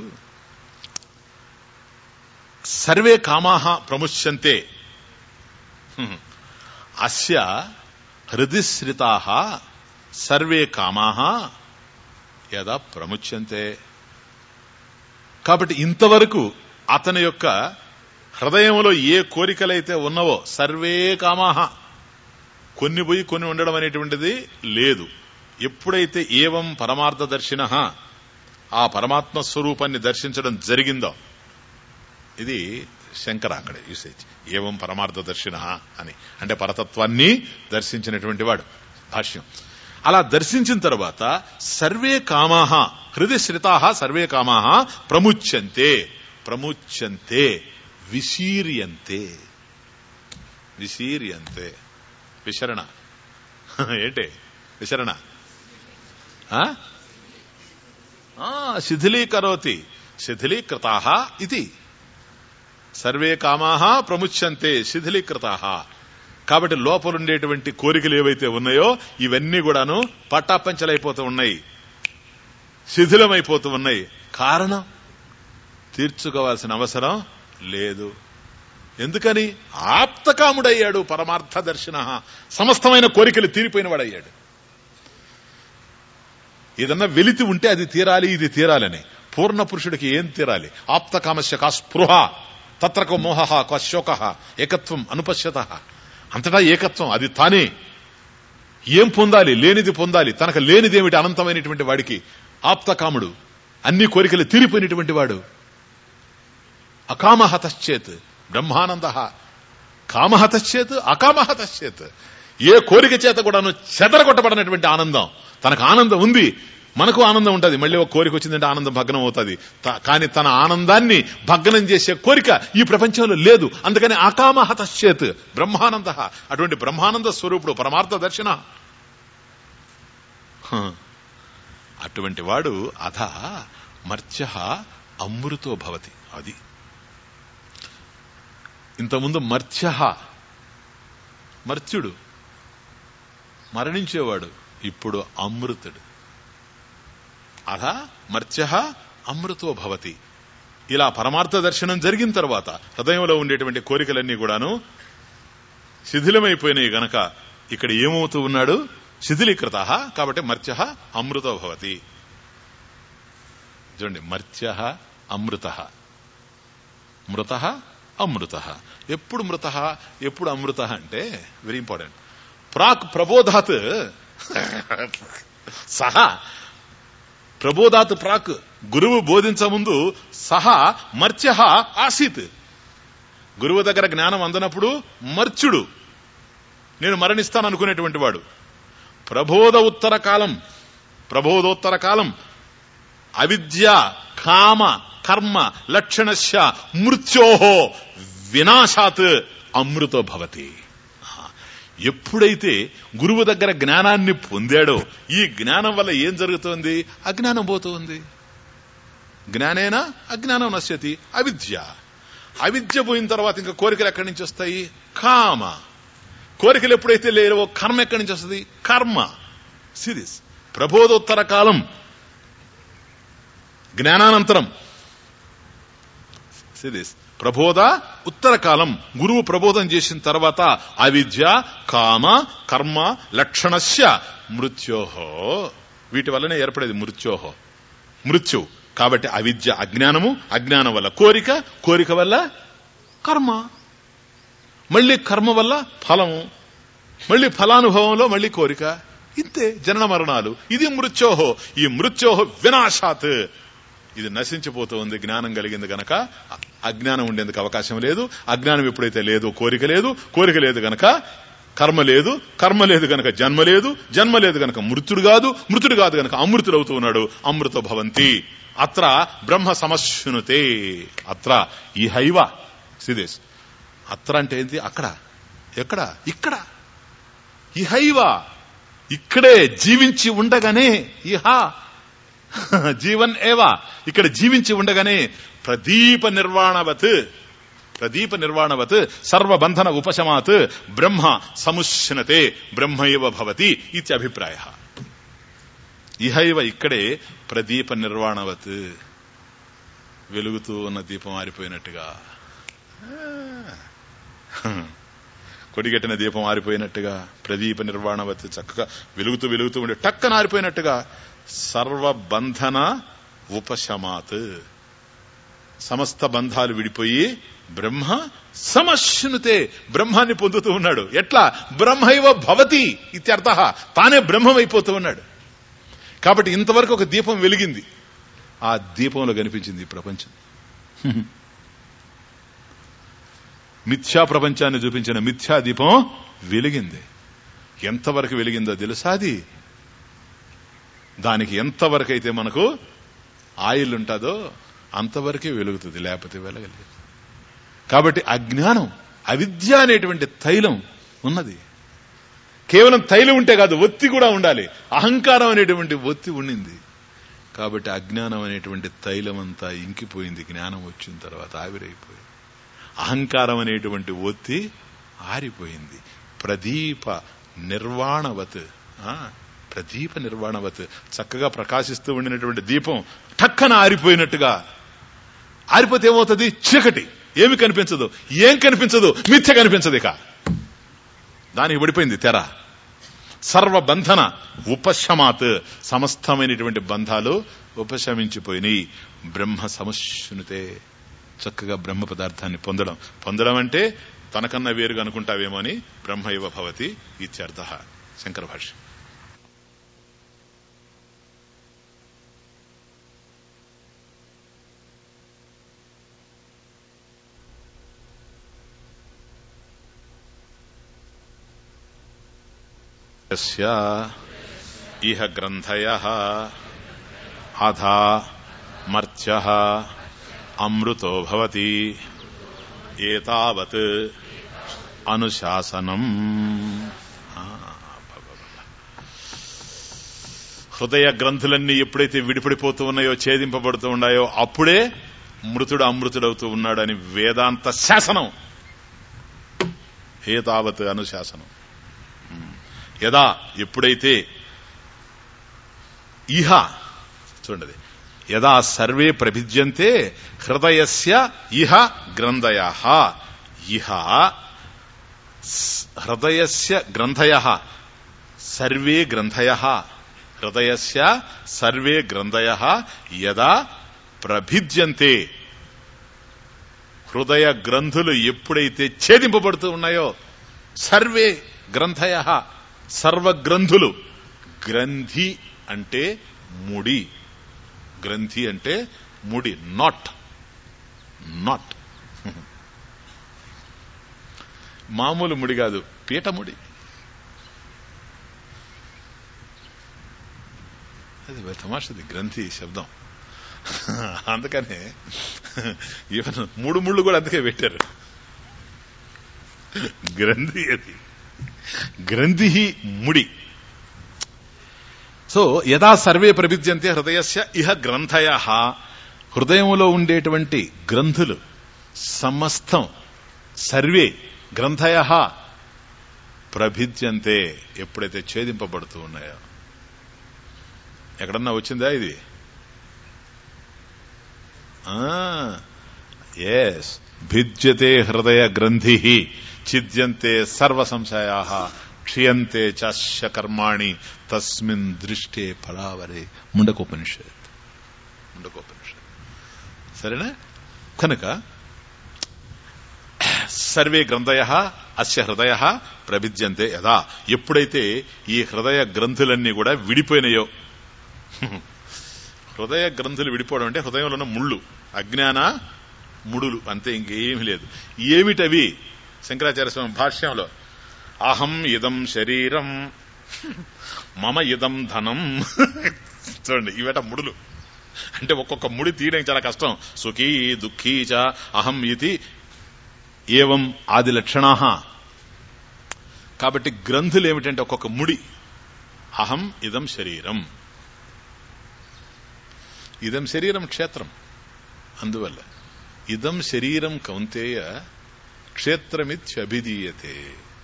సర్వే కామా ప్రముచ్యంతే హ్మ్. అస్య హృదిశ్రితా సర్వే కామా యదా ప్రముచ్యంతే కాబట్టి ఇంతవరకు అతని యొక్క హృదయంలో ఏ కోరికలైతే ఉన్నవో సర్వే కామాహ కొన్ని పోయి కొన్ని ఉండడం అనేటువంటిది లేదు ఎప్పుడైతే ఏవం పరమార్థ దర్శిన ఆ పరమాత్మ స్వరూపాన్ని దర్శించడం జరిగిందో ఇది శంకర అక్కడ యూసేజ్ ఏవం పరమార్థ దర్శిన అని అంటే పరతత్వాన్ని దర్శించినటువంటి వాడు భాష్యం అలా దర్శించిన తర్వాత సర్వే కామాహ హృదయ శ్రితాహ సర్వే కామాహ ప్రముచ్యంతే ప్రముచ్యంతే విశీర్యంతే విశీర్యంతే విశరణ ఏంటి విశరణ ఆ? ఆ, శిథిలీకరోతి శిథిలీకృతా ఇది సర్వే కామాహ ప్రముచ్యంతే శిథిలీకృతా కాబట్టి లోపలుండేటువంటి కోరికలు ఏవైతే ఉన్నాయో ఇవన్నీ కూడాను పట్టాపంచలైపోతూ ఉన్నాయి శిథిలమైపోతూ ఉన్నాయి కారణం తీర్చుకోవాల్సిన అవసరం లేదు ఎందుకని ఆప్తకాముడయ్యాడు పరమార్థ దర్శన సమస్తమైన కోరికలు తీరిపోయిన వాడయ్యాడు ఏదన్నా వెలితి ఉంటే అది తీరాలి ఇది తీరాలని పూర్ణ పురుషుడికి ఏం తీరాలి ఆప్తకామస్య కా స్పృహ తత్రకో మోహ కా శోక ఏకత్వం అనుపశ్యత అంతటా ఏకత్వం అది తానే ఏం పొందాలి లేనిది పొందాలి తనకు లేనిదేమిటి అనంతమైనటువంటి వాడికి ఆప్తకాముడు అన్ని కోరికలు తీరిపోయినటువంటి వాడు అకామహతశ్చేత్ బ్రహ్మానంద కామహతశ్చేత్ అకామహతశ్చేత్ ఏ కోరిక చేత కూడాను చెదరగొట్టబడినటువంటి ఆనందం తనకు ఆనందం ఉంది మనకు ఆనందం ఉంటుంది మళ్ళీ ఒక కోరిక వచ్చిందంటే ఆనందం భగ్నం అవుతుంది త- కానీ తన ఆనందాన్ని భగ్నం చేసే కోరిక ఈ ప్రపంచంలో లేదు అందుకని అకామహతశ్చేత్ బ్రహ్మానంద అటువంటి బ్రహ్మానంద స్వరూపుడు పరమార్థ దర్శన హ. అటువంటి వాడు అధ మర్త్య అమృతో భవతి అది ఇంతకుముందు మర్త్య మర్త్యుడు మరణించేవాడు ఇప్పుడు అమృతుడు అలా మర్త్య అమృతో భవతి ఇలా పరమార్థ దర్శనం జరిగిన తర్వాత హృదయంలో ఉండేటువంటి కోరికలన్నీ కూడాను శిథిలమైపోయినాయి గనక ఇక్కడ ఏమవుతూ ఉన్నాడు శిథిలీకృత కాబట్టి మర్త్య అమృతో భవతి చూడండి మర్త్య అమృత మృత అమృత ఎప్పుడు మృత ఎప్పుడు అమృత అంటే వెరీ ఇంపార్టెంట్ ప్రాక్ ప్రబోధాత్ సహా ప్రబోధాత్ ప్రాక్ గురువు బోధించముందు సహా మర్త్య ఆసీత్ గురువు దగ్గర జ్ఞానం అందనప్పుడు మర్చుడు నేను మరణిస్తాను అనుకునేటువంటి వాడు ప్రబోధ ఉత్తర కాలం ప్రబోధోత్తర కాలం అవిద్య కామ కర్మ లక్షణస్య మృత్యోహో వినాశాత్ అమృతో భవతి ఎప్పుడైతే గురువు దగ్గర జ్ఞానాన్ని పొందాడో ఈ జ్ఞానం వల్ల ఏం జరుగుతోంది అజ్ఞానం పోతుంది జ్ఞానేన అజ్ఞానం నశ్యతి అవిద్య అవిద్య పోయిన తర్వాత ఇంకా కోరికలు ఎక్కడి నుంచి వస్తాయి కామ కోరికలు ఎప్పుడైతే లేవో కర్మ ఎక్కడి నుంచి వస్తుంది కర్మ సిరీస్ ప్రబోధోత్తర కాలం జ్ఞానానంతరం సిరీస్ ప్రబోధ ఉత్తర కాలం గురువు ప్రబోధం చేసిన తర్వాత అవిద్య కామ కర్మ లక్షణస్య మృత్యోహో వీటి వల్లనే ఏర్పడేది మృత్యోహో మృత్యు కాబట్టి అవిద్య అజ్ఞానము అజ్ఞానం వల్ల కోరిక కోరిక వల్ల కర్మ మళ్ళీ కర్మ వల్ల ఫలము మళ్ళీ ఫలానుభవంలో మళ్ళీ కోరిక ఇంతే జనన మరణాలు ఇది మృత్యోహో ఈ మృత్యోహో వినాశాత్ ఇది నశించిపోతూ ఉంది జ్ఞానం కలిగింది గనక అ- అజ్ఞానం ఉండేందుకు అవకాశం లేదు అజ్ఞానం ఎప్పుడైతే లేదు కోరిక లేదు కోరిక లేదు గనక కర్మ లేదు కర్మ లేదు గనక జన్మ లేదు జన్మ లేదు గనక మృతుడు కాదు మృతుడు కాదు గనక అమృతుడు అవుతూ ఉన్నాడు అమృత భవంతి అత్ర బ్రహ్మ సమశ్నుతే అత్ర ఈ హైవ సిదేశ్ అత్ర అంటే ఏంటి అక్కడ ఎక్కడ ఇక్కడ ఇహైవ ఇక్కడే జీవించి ఉండగానే ఇహ జీవన్ ఏవా ఇక్కడ జీవించి ఉండగానే ప్రదీప నిర్వాణవత్ ప్రదీప నిర్వాణవత్ సర్వబంధన ఉపశమాత్ బ్రహ్మ సముష్ణతే బ్రహ్మైవ భవతి ఇది అభిప్రాయ ఇహైవ ఇక్కడే ప్రదీప నిర్వాణవత్ వెలుగుతూ ఉన్న దీపం ఆరిపోయినట్టుగా కొడిగట్టిన దీపం ఆరిపోయినట్టుగా ప్రదీప నిర్వాణవతి చక్కగా వెలుగుతూ వెలుగుతూ ఉండే టక్కన ఆరిపోయినట్టుగా సర్వబంధన ఉపశమాత్ సమస్త బంధాలు విడిపోయి బ్రహ్మ సమశ్నుతే బ్రహ్మాన్ని పొందుతూ ఉన్నాడు ఎట్లా బ్రహ్మైవ భవతి ఇత్యర్థ తానే బ్రహ్మమైపోతూ ఉన్నాడు కాబట్టి ఇంతవరకు ఒక దీపం వెలిగింది ఆ దీపంలో కనిపించింది ఈ ప్రపంచం మిథ్యా ప్రపంచాన్ని చూపించిన మిథ్యా దీపం వెలిగింది ఎంతవరకు వెలిగిందో తెలుసా అది దానికి ఎంతవరకు అయితే మనకు ఆయిల్ ఉంటుందో అంతవరకే వెలుగుతుంది లేకపోతే వెలగలేదు కాబట్టి అజ్ఞానం అవిద్య అనేటువంటి తైలం ఉన్నది కేవలం తైలం ఉంటే కాదు ఒత్తి కూడా ఉండాలి అహంకారం అనేటువంటి ఒత్తి ఉండింది కాబట్టి అజ్ఞానం అనేటువంటి తైలం అంతా ఇంకిపోయింది జ్ఞానం వచ్చిన తర్వాత ఆవిరైపోయింది అహంకారం అనేటువంటి ఒత్తి ఆరిపోయింది ప్రదీప నిర్వాణవత్ ఆ, ప్రదీప నిర్వాణవత్ చక్కగా ప్రకాశిస్తూ ఉండినటువంటి దీపం టక్కన ఆరిపోయినట్టుగా ఆరిపోతే ఏమవుతుంది చీకటి ఏమి కనిపించదు ఏం కనిపించదు మిథ్య కనిపించదు ఇక దానికి పడిపోయింది తెర సర్వబంధన ఉపశమాత్ సమస్తమైనటువంటి బంధాలు ఉపశమించిపోయినాయి బ్రహ్మ సముష్ణుతే చక్కగా బ్రహ్మ పదార్థాన్ని పొందడం పొందడం అంటే తనకన్నా వేరుగా అనుకుంటావేమో అని బ్రహ్మ ఇవ భవతి ఇత్యర్థ శంకర భాష్యం యస్య ఇహ గ్రంథయ అధా మర్త్య అమృతో భవతి ఏతావత్ అనుశాసనం ఆ, హృదయ గ్రంథులన్నీ ఎప్పుడైతే విడిపడిపోతూ ఉన్నాయో ఛేదింపబడుతూ ఉన్నాయో అప్పుడే మృతుడు అమృతుడవుతూ ఉన్నాడని వేదాంత శాసనం ఏతావత్ అనుశాసనం యదా ఎప్పుడైతే ఇహ చూడండి యదా సర్వే ప్రభిజ్యంతే హృదయస్య ఇహ గ్రంథయ ఇహ స్- హృదయస్య గ్రంథయ సర్వే గ్రంథయ హృదయస్య సర్వే గ్రంథయ యదా ప్రభిజ్యంతే హృదయ గ్రంథులు ఎప్పుడైతే ఛేదింపబడుతూ ఉన్నాయో సర్వే గ్రంథయ సర్వగ్రంథులు గ్రంథి అంటే ముడి గ్రంథి అంటే ముడి నాట్ నాట్ మామూలు ముడి కాదు పీట ముడి అది తమాషది గ్రంథి శబ్దం అందుకనే ఈవెన్ మూడు ముళ్ళు కూడా అందుకే పెట్టారు గ్రంథి అది గ్రంథి ముడి సో యథా సర్వే ప్రభిద్యంతే హృదయస్య ఇహ గ్రంథయ హృదయంలో ఉండేటువంటి గ్రంథులు సమస్తం సర్వే గ్రంథయ ప్రభిద్యంతే ఎప్పుడైతే ఛేదింపబడుతూ ఉన్నాయో ఎక్కడన్నా వచ్చిందా ఇది ఎస్ భిద్యతే హృదయ గ్రంథి ఛిద్యంతే సర్వ సంశయా క్షియంతే చాశ కర్మాణి తస్మిన్ దృష్టే ఫలావరే ముండకోపనిషత్ ముండకోపనిషత్ సరేనా కనుక సర్వే గ్రంథయ అస్య హృదయ ప్రభిద్యంతే యదా ఎప్పుడైతే ఈ హృదయ గ్రంథులన్నీ కూడా విడిపోయినాయో హృదయ గ్రంథులు విడిపోవడం అంటే హృదయంలో ఉన్న ముళ్ళు అజ్ఞాన ముడులు అంతే ఇంకేమీ లేదు ఏమిటవి శంకరాచార్య స్వామి భాష్యంలో అహం ఇదం శరీరం మమ ఇదం ధనం చూడండి ఇవేట ముడులు అంటే ఒక్కొక్క ముడి తీయడం చాలా కష్టం సుఖీ దుఃఖీ చ అహం ఇది ఏవం ఆది లక్షణా కాబట్టి గ్రంథులు ఏమిటంటే ఒక్కొక్క ముడి అహం ఇదం శరీరం ఇదం శరీరం క్షేత్రం అందువల్ల ఇదం శరీరం కౌంతేయ క్షేత్రమిత్యభిధీయతే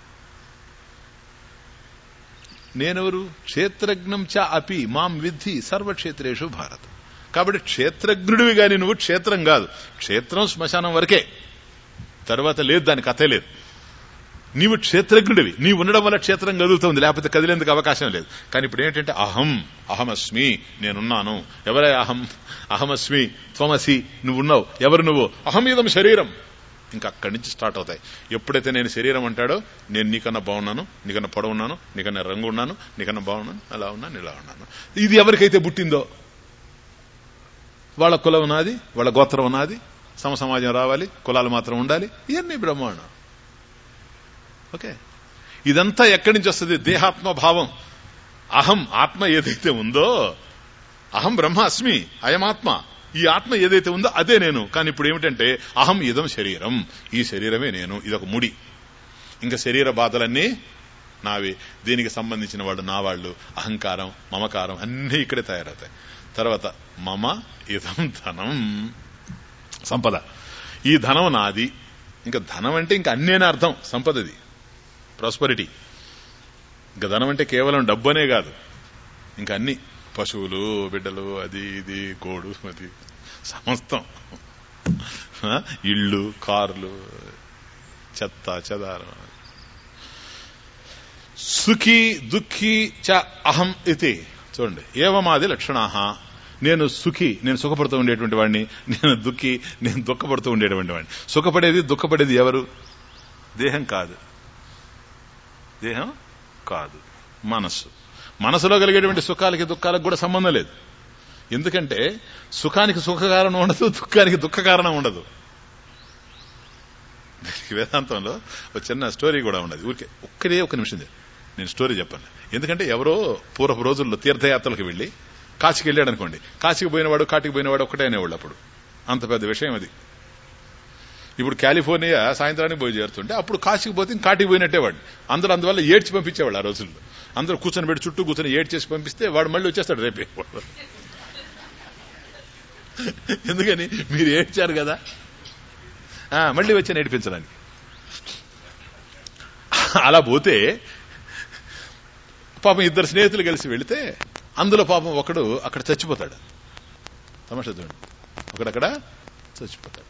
నేనెవరు క్షేత్రజ్ఞం చ అపి మాం విద్ధి సర్వక్షేత్రేషు భారత్ కాబట్టి క్షేత్రజ్ఞుడివి గాని నువ్వు క్షేత్రం కాదు క్షేత్రం శ్మశానం వరకే తర్వాత లేదు దాని కథే లేదు నీవు క్షేత్రజ్ఞుడివి నీవు ఉండడం వల్ల క్షేత్రం కదులుతుంది లేకపోతే కదిలేందుకు అవకాశం లేదు కానీ ఇప్పుడు ఏంటంటే అహం అహమస్మి నేనున్నాను ఎవరే అహం అహమస్మి త్వమసి నువ్వున్నావు ఎవరు నువ్వు అహం ఇదం శరీరం ఇంకా అక్కడి నుంచి స్టార్ట్ అవుతాయి ఎప్పుడైతే నేను శరీరం అంటాడో నేను నీకన్నా బాగున్నాను నీకన్నా పొడవు ఉన్నాను నీకన్నా రంగు ఉన్నాను నీకన్నా బాగున్నాను అలా ఉన్నాను ఇలా ఉన్నాను ఇది ఎవరికైతే పుట్టిందో వాళ్ళ కులం ఉన్నది వాళ్ళ గోత్రం ఉన్నది సమ సమాజం రావాలి కులాలు మాత్రం ఉండాలి ఇవన్నీ బ్రహ్మాండం ఓకే ఇదంతా ఎక్కడి నుంచి వస్తుంది దేహాత్మ భావం అహం ఆత్మ ఏదైతే ఉందో అహం బ్రహ్మ అస్మి అయమాత్మ ఈ ఆత్మ ఏదైతే ఉందో అదే నేను కానీ ఇప్పుడు ఏమిటంటే అహం ఇదం శరీరం ఈ శరీరమే నేను ఇదొక ముడి ఇంకా శరీర బాధలన్నీ నావి దీనికి సంబంధించిన వాళ్ళు నా వాళ్ళు అహంకారం మమకారం అన్నీ ఇక్కడే తయారవుతాయి తర్వాత మమ ఇదం ధనం సంపద ఈ ధనం నాది ఇంకా ధనం అంటే ఇంకా అన్నేనా అర్థం సంపదది ప్రాస్పరిటీ ఇంకా ధనం అంటే కేవలం డబ్బు అనే కాదు ఇంకా అన్ని పశువులు బిడ్డలు అది ఇది గోడు అది సమస్తం ఆ, ఇళ్ళు కార్లు చెత్త చెదారం సుఖీ దుఃఖీ చ అహం ఇది చూడండి ఏవమాది లక్షణాహ నేను సుఖి నేను సుఖపడుతూ ఉండేటువంటి వాడిని నేను దుఃఖి నేను దుఃఖపడుతూ ఉండేటువంటి వాడిని సుఖపడేది దుఃఖపడేది ఎవరు దేహం కాదు దేహం కాదు మనస్సు మనసులో కలిగేటువంటి సుఖాలకి దుఃఖాలకు కూడా సంబంధం లేదు ఎందుకంటే సుఖానికి సుఖ కారణం ఉండదు దుఃఖానికి దుఃఖ కారణం ఉండదు దీనికి వేదాంతంలో ఒక చిన్న స్టోరీ కూడా ఉండదు ఊరికే ఒక్కడే ఒక నిమిషం చెప్పు. నేను స్టోరీ చెప్పాను ఎందుకంటే ఎవరో పూర్వపు రోజుల్లో తీర్థయాత్రలకు వెళ్లి కాశీకి వెళ్ళాడు అనుకోండి కాశీకి పోయినవాడు కాటికి పోయినవాడు ఒక్కటే అనేవాళ్ళు అప్పుడు అంత పెద్ద విషయం అది ఇప్పుడు కాలిఫోర్నియా సాయంత్రానికి పోయి చేరుతుంటే అప్పుడు కాశీకి పోతే ఇంక కాటికి పోయినట్టే వాడు అందరూ అందువల్ల ఏడ్చి పంపించేవాళ్ళు ఆ రోజుల్లో అందరూ కూర్చొని పెట్టి చుట్టూ కూర్చొని ఏడ్ చేసి పంపిస్తే వాడు మళ్ళీ వచ్చేస్తాడు రేపే ఎందుకని మీరు ఏడ్చారు కదా ఆ, మళ్ళీ వచ్చి నేర్పించడానికి అలా పోతే పాపం ఇద్దరు స్నేహితులు కలిసి వెళితే అందులో పాపం ఒకడు అక్కడ చచ్చిపోతాడు తమాషా చూడండి ఒకడక్కడ చచ్చిపోతాడు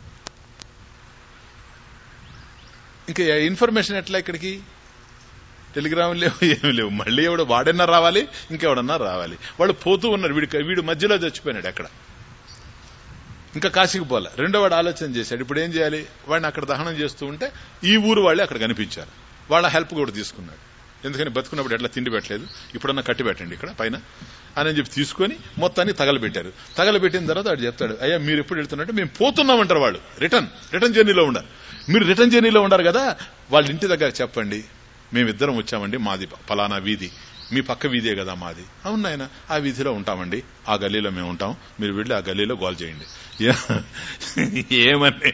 ఇంకా ఇన్ఫర్మేషన్ ఎట్లా ఇక్కడికి టెలిగ్రామ్ లేవు ఏమి లేవు మళ్ళీ ఎవడు వాడన్నా రావాలి ఇంకెవడన్నా రావాలి వాళ్ళు పోతూ ఉన్నారు వీడి వీడు మధ్యలో చచ్చిపోయినాడు అక్కడ ఇంకా కాశీకి పోలే రెండో వాడు ఆలోచన చేశాడు ఇప్పుడు ఏం చేయాలి వాడిని అక్కడ దహనం చేస్తూ ఉంటే ఈ ఊరు వాళ్ళే అక్కడ కనిపించారు వాళ్ళ హెల్ప్ కూడా తీసుకున్నాడు ఎందుకని బతుకున్నప్పుడు ఎట్లా తిండి పెట్టలేదు ఇప్పుడన్నా కట్టి పెట్టండి ఇక్కడ పైన అని చెప్పి తీసుకొని మొత్తాన్ని తగలబెట్టారు తగలబెట్టిన తర్వాత వాడు చెప్తాడు అయ్యా మీరు ఎప్పుడు వెళ్తున్నట్టు మేము పోతున్నామంటారు వాళ్ళు రిటర్న్ రిటర్న్ జర్నీలో ఉండాలి మీరు రిటర్న్ జర్నీలో ఉండారు కదా వాళ్ళ ఇంటి దగ్గర చెప్పండి మేమిద్దరం వచ్చామండి మాది పలానా వీధి మీ పక్క వీధే కదా మాది అవును నాయన ఆ వీధిలో ఉంటామండి ఆ గల్లీలో మేము ఉంటాం మీరు వెళ్ళి ఆ గల్లీలో గోల్ చేయండి ఏ- ఏమని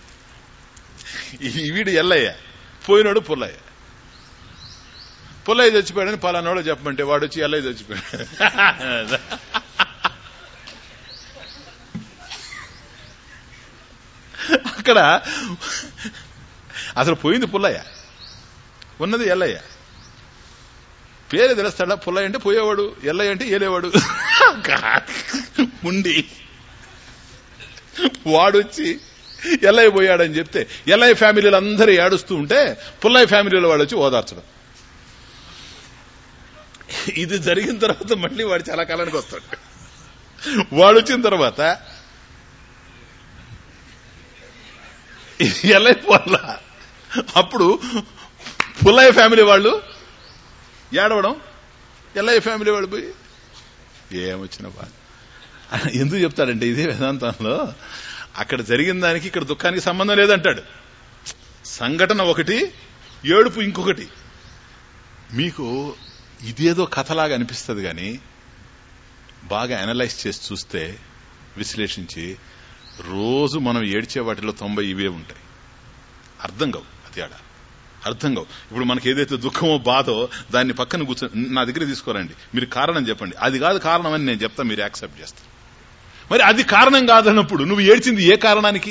ఈ వీడు ఎల్లయ్య పోయినాడు పుల్లయ్య పుల్లయ్య చచ్చిపోయాడని పలానాడు చెప్పమంటే వాడు వచ్చి ఎల్లయ్య చచ్చిపోయాడు అక్కడ అసలు పోయింది పుల్లయ్య ఉన్నది ఎల్లయ్య పేరు తెలుస్తాడా పుల్లయ్య అంటే పోయేవాడు ఎల్లయ్య అంటే ఏలేవాడు ఉండి వాడొచ్చి ఎల్లయ్య పోయాడని చెప్తే ఎల్లయ్య ఫ్యామిలీలు అందరూ ఏడుస్తూ ఉంటే పుల్లయ్య ఫ్యామిలీలో వాడు వచ్చి ఓదార్చడం ఇది జరిగిన తర్వాత మళ్ళీ వాడు చాలా కాలానికి వస్తాడు వాడు వచ్చిన తర్వాత ఎల్లయ్య పోల అప్పుడు పుల్లయ్య ఫ్యామిలీ వాళ్ళు ఏడవడం ఎల్లయ్య ఫ్యామిలీ వాళ్ళు పోయి ఏమొచ్చిన బాధ ఎందుకు చెప్తాడంటే ఇదే వేదాంతంలో అక్కడ జరిగిన దానికి ఇక్కడ దుఃఖానికి సంబంధం లేదంటాడు సంఘటన ఒకటి ఏడుపు ఇంకొకటి మీకు ఇదేదో కథలాగా అనిపిస్తుంది కానీ బాగా అనలైజ్ చేసి చూస్తే విశ్లేషించి రోజు మనం ఏడ్చే వాటిలో తొంభై ఇవే ఉంటాయి అర్థం కావు అది ఆడ అర్థం కావు ఇప్పుడు మనకి ఏదైతే దుఃఖమో బాధో దాన్ని పక్కన కూర్చొని నా దగ్గర తీసుకోరండి మీరు కారణం చెప్పండి అది కాదు కారణం అని నేను చెప్తా మీరు యాక్సెప్ట్ చేస్తారు మరి అది కారణం కాదన్నప్పుడు నువ్వు ఏడ్చింది ఏ కారణానికి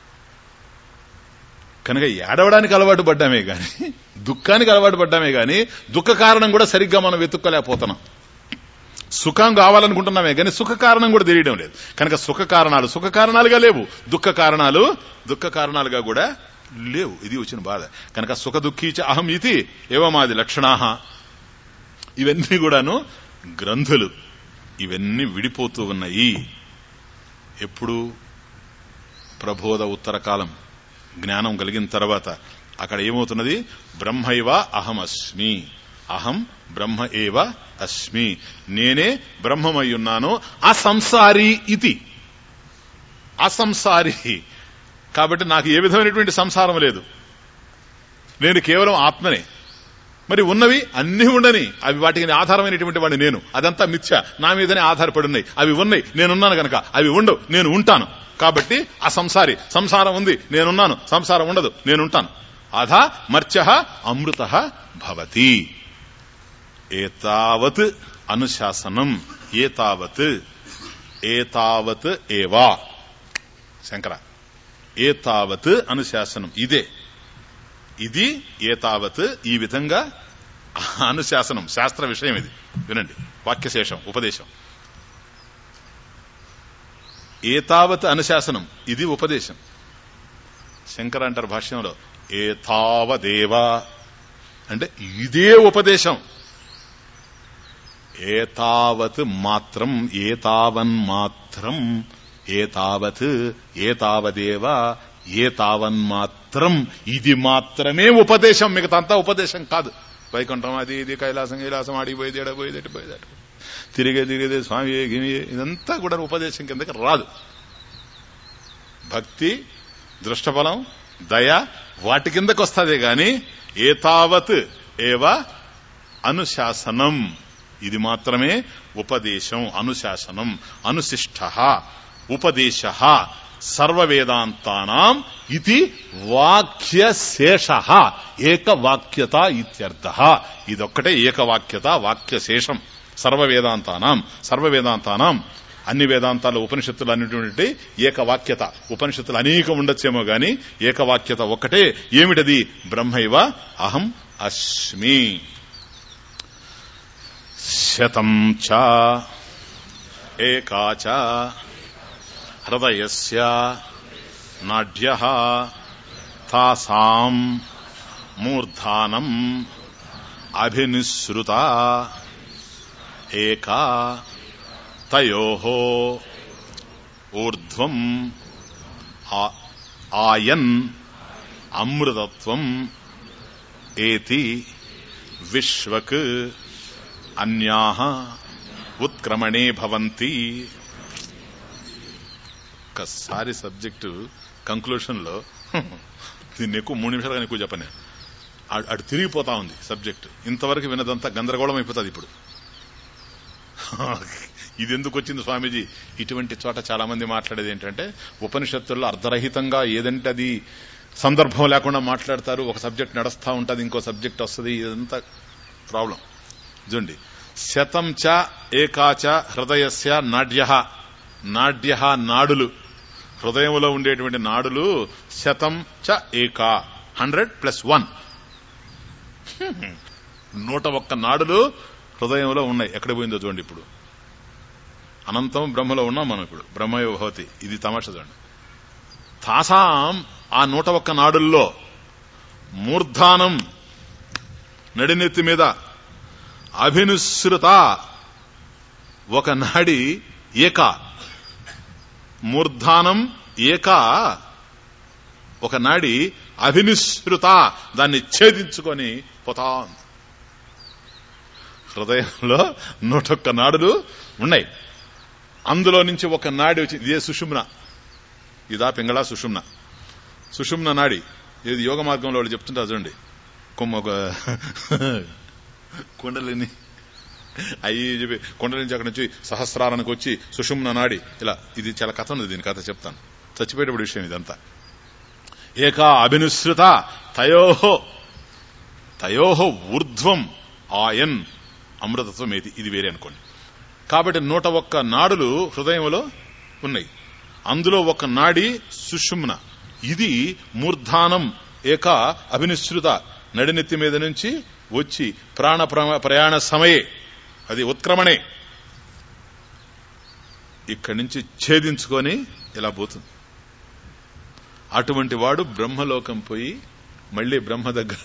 కనుక ఏడవడానికి అలవాటు పడ్డామే గాని దుఃఖానికి అలవాటు పడ్డామే గాని దుఃఖ కారణం కూడా సరిగ్గా మనం వెతుక్కోలేకపోతున్నాం సుఖం కావాలనుకుంటున్నామే కానీ సుఖ కారణం కూడా తెలియడం లేదు కనుక సుఖ కారణాలు సుఖ కారణాలుగా లేవు దుఃఖ కారణాలు దుఃఖ కారణాలుగా కూడా లేవు ఇది వచ్చిన బాధ కనుక సుఖ దుఃఖీచ అహం ఇది ఏవమాది లక్షణాహ ఇవన్నీ కూడాను గ్రంథులు ఇవన్నీ విడిపోతూ ఉన్నాయి ఎప్పుడు ప్రబోధ ఉత్తర కాలం జ్ఞానం కలిగిన తర్వాత అక్కడ ఏమవుతున్నది బ్రహ్మైవ అహమస్మి అహం బ్రహ్మ ఏవ అస్మి నేనే బ్రహ్మమై ఉన్నాను అసంసారి ఇది అసంసారి కాబట్టి నాకు ఏ విధమైనటువంటి సంసారం లేదు నేను కేవలం ఆత్మనే మరి ఉన్నవి అన్ని ఉండని అవి వాటికి ఆధారమైనటువంటి వాడిని నేను అదంతా మిథ్య నా మీదనే ఆధారపడి ఉన్నాయి అవి ఉన్నాయి నేనున్నాను గనక అవి ఉండవు నేను ఉంటాను కాబట్టి ఆ సంసారి సంసారం ఉంది నేనున్నాను సంసారం ఉండదు నేనుంటాను అధా మర్చ అమృత భవతి ఏతావత్ అనుశాసనం ఏతావత్ ఏతావత్ ఏవా శంకర ఏతావత్ అనుశాసనం ఇదే ఇది ఏతావత్ ఈ విధంగా అనుశాసనం శాస్త్ర విషయం ఇది వినండి వాక్యశేషం ఉపదేశం ఏతావత్ అనుశాసనం ఇది ఉపదేశం శంకర అంటారు భాష్యంలో ఏతావదేవా అంటే ఇదే ఉపదేశం ఏతావత్ మాత్రం ఏతావన్ మాత్రం ఏతావత్ ఏతావదేవ ఏతావన్ మాత్రం ఇది మాత్రమే ఉపదేశం మిగతా అంతా ఉపదేశం కాదు వైకుంఠం అది ఇది కైలాసం కైలాసం ఆడిపోయేది ఎడపోయేది ఎడిపోయేది అటు తిరిగే తిరిగేది స్వామి గిమి ఇదంతా కూడా ఉపదేశం కిందకి రాదు భక్తి దృష్టఫలం దయ వాటి కిందకు వస్తుంది గాని ఏతావత్ ఏవ అనుశాసనం ఇది మాత్రమే ఉపదేశం అనుశాసనం అనుశిష్ట ఉపదేశ సర్వవేదాంతానాం ఇది వాక్యశేష ఏకవాక్యత ఇత్యర్థ ఇదొక్కటే ఏకవాక్యత వాక్యశేషం సర్వవేదాంతానాం సర్వవేదాంతానాం అన్ని వేదాంతాలు ఉపనిషత్తులు అన్నిటువంటి ఏకవాక్యత ఉపనిషత్తులు అనేకం ఉండొచ్చేమో గాని ఏకవాక్యత ఒక్కటే ఏమిటది బ్రహ్మైవ అహం అస్మి శతం చ ఏకా చ హృదయస్య నాడ్య తాసాం మూర్ధానం అభినిసృత ఏకా తయో ఊర్ధ్వం ఆ- ఆయన్ అమృతత్వం ఏతి విశ్వక్ అన్యా ఉత్క్రమణే భవంతి ఒక్కసారి సబ్జెక్టు కంక్లూషన్ లో దీన్ని ఎక్కువ మూడు నిమిషాలు కానీ ఎక్కువ చెప్పను అటు- అటు తిరిగిపోతా ఉంది సబ్జెక్ట్ ఇంతవరకు వినదంతా గందరగోళం అయిపోతుంది ఇప్పుడు ఇది ఎందుకు వచ్చింది స్వామీజీ ఇటువంటి చోట చాలా మంది మాట్లాడేది ఏంటంటే ఉపనిషత్తుల్లో అర్ధరహితంగా ఏదంటే అది సందర్భం లేకుండా మాట్లాడతారు ఒక సబ్జెక్ట్ నడుస్తా ఉంటది ఇంకో సబ్జెక్ట్ వస్తుంది ఇదంతా ప్రాబ్లం చూడండి శతం చ ఏకాచ హృదయస్య నాడ్య నాడ్య నాడులు హృదయంలో ఉండేటువంటి నాడులు శతం చ ఏకా హండ్రెడ్ ప్లస్ వన్ నూట ఒక్క నాడులు హృదయంలో ఉన్నాయి ఎక్కడ పోయిందో చూడండి ఇప్పుడు అనంతం బ్రహ్మలో ఉన్నాం మనం ఇప్పుడు బ్రహ్మయో భవతి ఇది తమాష చూడండి తాసాం ఆ నూట ఒక్క నాడుల్లో మూర్ధానం నడినెత్తి మీద అభినుసృత ఒక నాడి ఏక మూర్ధానం ఏక ఒక నాడి అభినిసృత దాన్ని ఛేదించుకొని పోతా ఉంది. హృదయంలో నూటొక్క నాడులు ఉన్నాయి అందులో నుంచి ఒక నాడి వచ్చి ఇదే సుషుమ్న ఇదా పింగళ సుషుమ్న సుషుమ్న నాడి ఇది యోగ మార్గంలో వాళ్ళు చెప్తుంటారు చూడండి కొమ్మ ఒక కుండలిని అయ్యి చెప్పి కొండ నుంచి అక్కడి నుంచి సహస్రారానికి వచ్చి సుషుమ్న నాడి ఇలా ఇది చాలా కథ ఉంది దీని కథ చెప్తాను చచ్చిపోయేటప్పుడు విషయం ఇదంతా ఏకా అభినుసృత తయోహో తయోహో ఊర్ధ్వం ఆయన్ అమృతత్వం ఏది ఇది వేరే అనుకోండి కాబట్టి నూట ఒక్క నాడులు హృదయంలో ఉన్నాయి అందులో ఒక నాడి సుషుమ్న ఇది మూర్ధానం ఏక అభినిశ్రుత నడినెత్తి మీద నుంచి వచ్చి ప్రాణ ప్ర- ప్రయాణ సమయే అది ఉత్క్రమణే ఇక్కడి నుంచి ఛేదించుకొని ఇలా పోతుంది అటువంటి వాడు బ్రహ్మలోకం పోయి మళ్ళీ బ్రహ్మ దగ్గర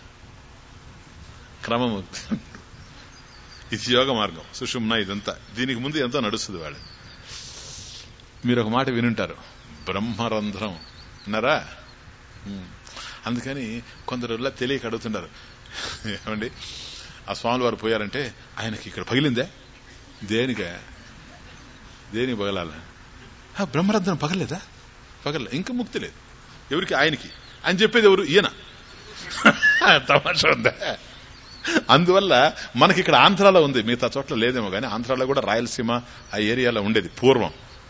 క్రమము ఇది యోగ మార్గం సుషుమ్న ఇదంతా దీనికి ముందు ఎంతో నడుస్తుంది వాళ్ళు మీరు ఒక మాట వినుంటారు బ్రహ్మరంధ్రం విన్నారా ఉమ్. అందుకని కొందరు ఇలా తెలియక అడుగుతుంటారు ఏమండి ఆ స్వాములు వారు పోయారంటే ఆయనకి ఇక్కడ పగిలిందే దేనికా దేనికి పగలాల ఆ, బ్రహ్మరంధ్రం పగలేదా పగలే ఇంకా ముక్తి లేదు ఎవరికి ఆయనకి అని చెప్పేది ఎవరు ఈయన తమాషా ఉందా అందువల్ల మనకి ఇక్కడ ఆంధ్రాలో ఉంది మిగతా చోట్ల లేదేమో కానీ ఆంధ్రాలో కూడా రాయలసీమ ఆ ఏరియాలో ఉండేది పూర్వం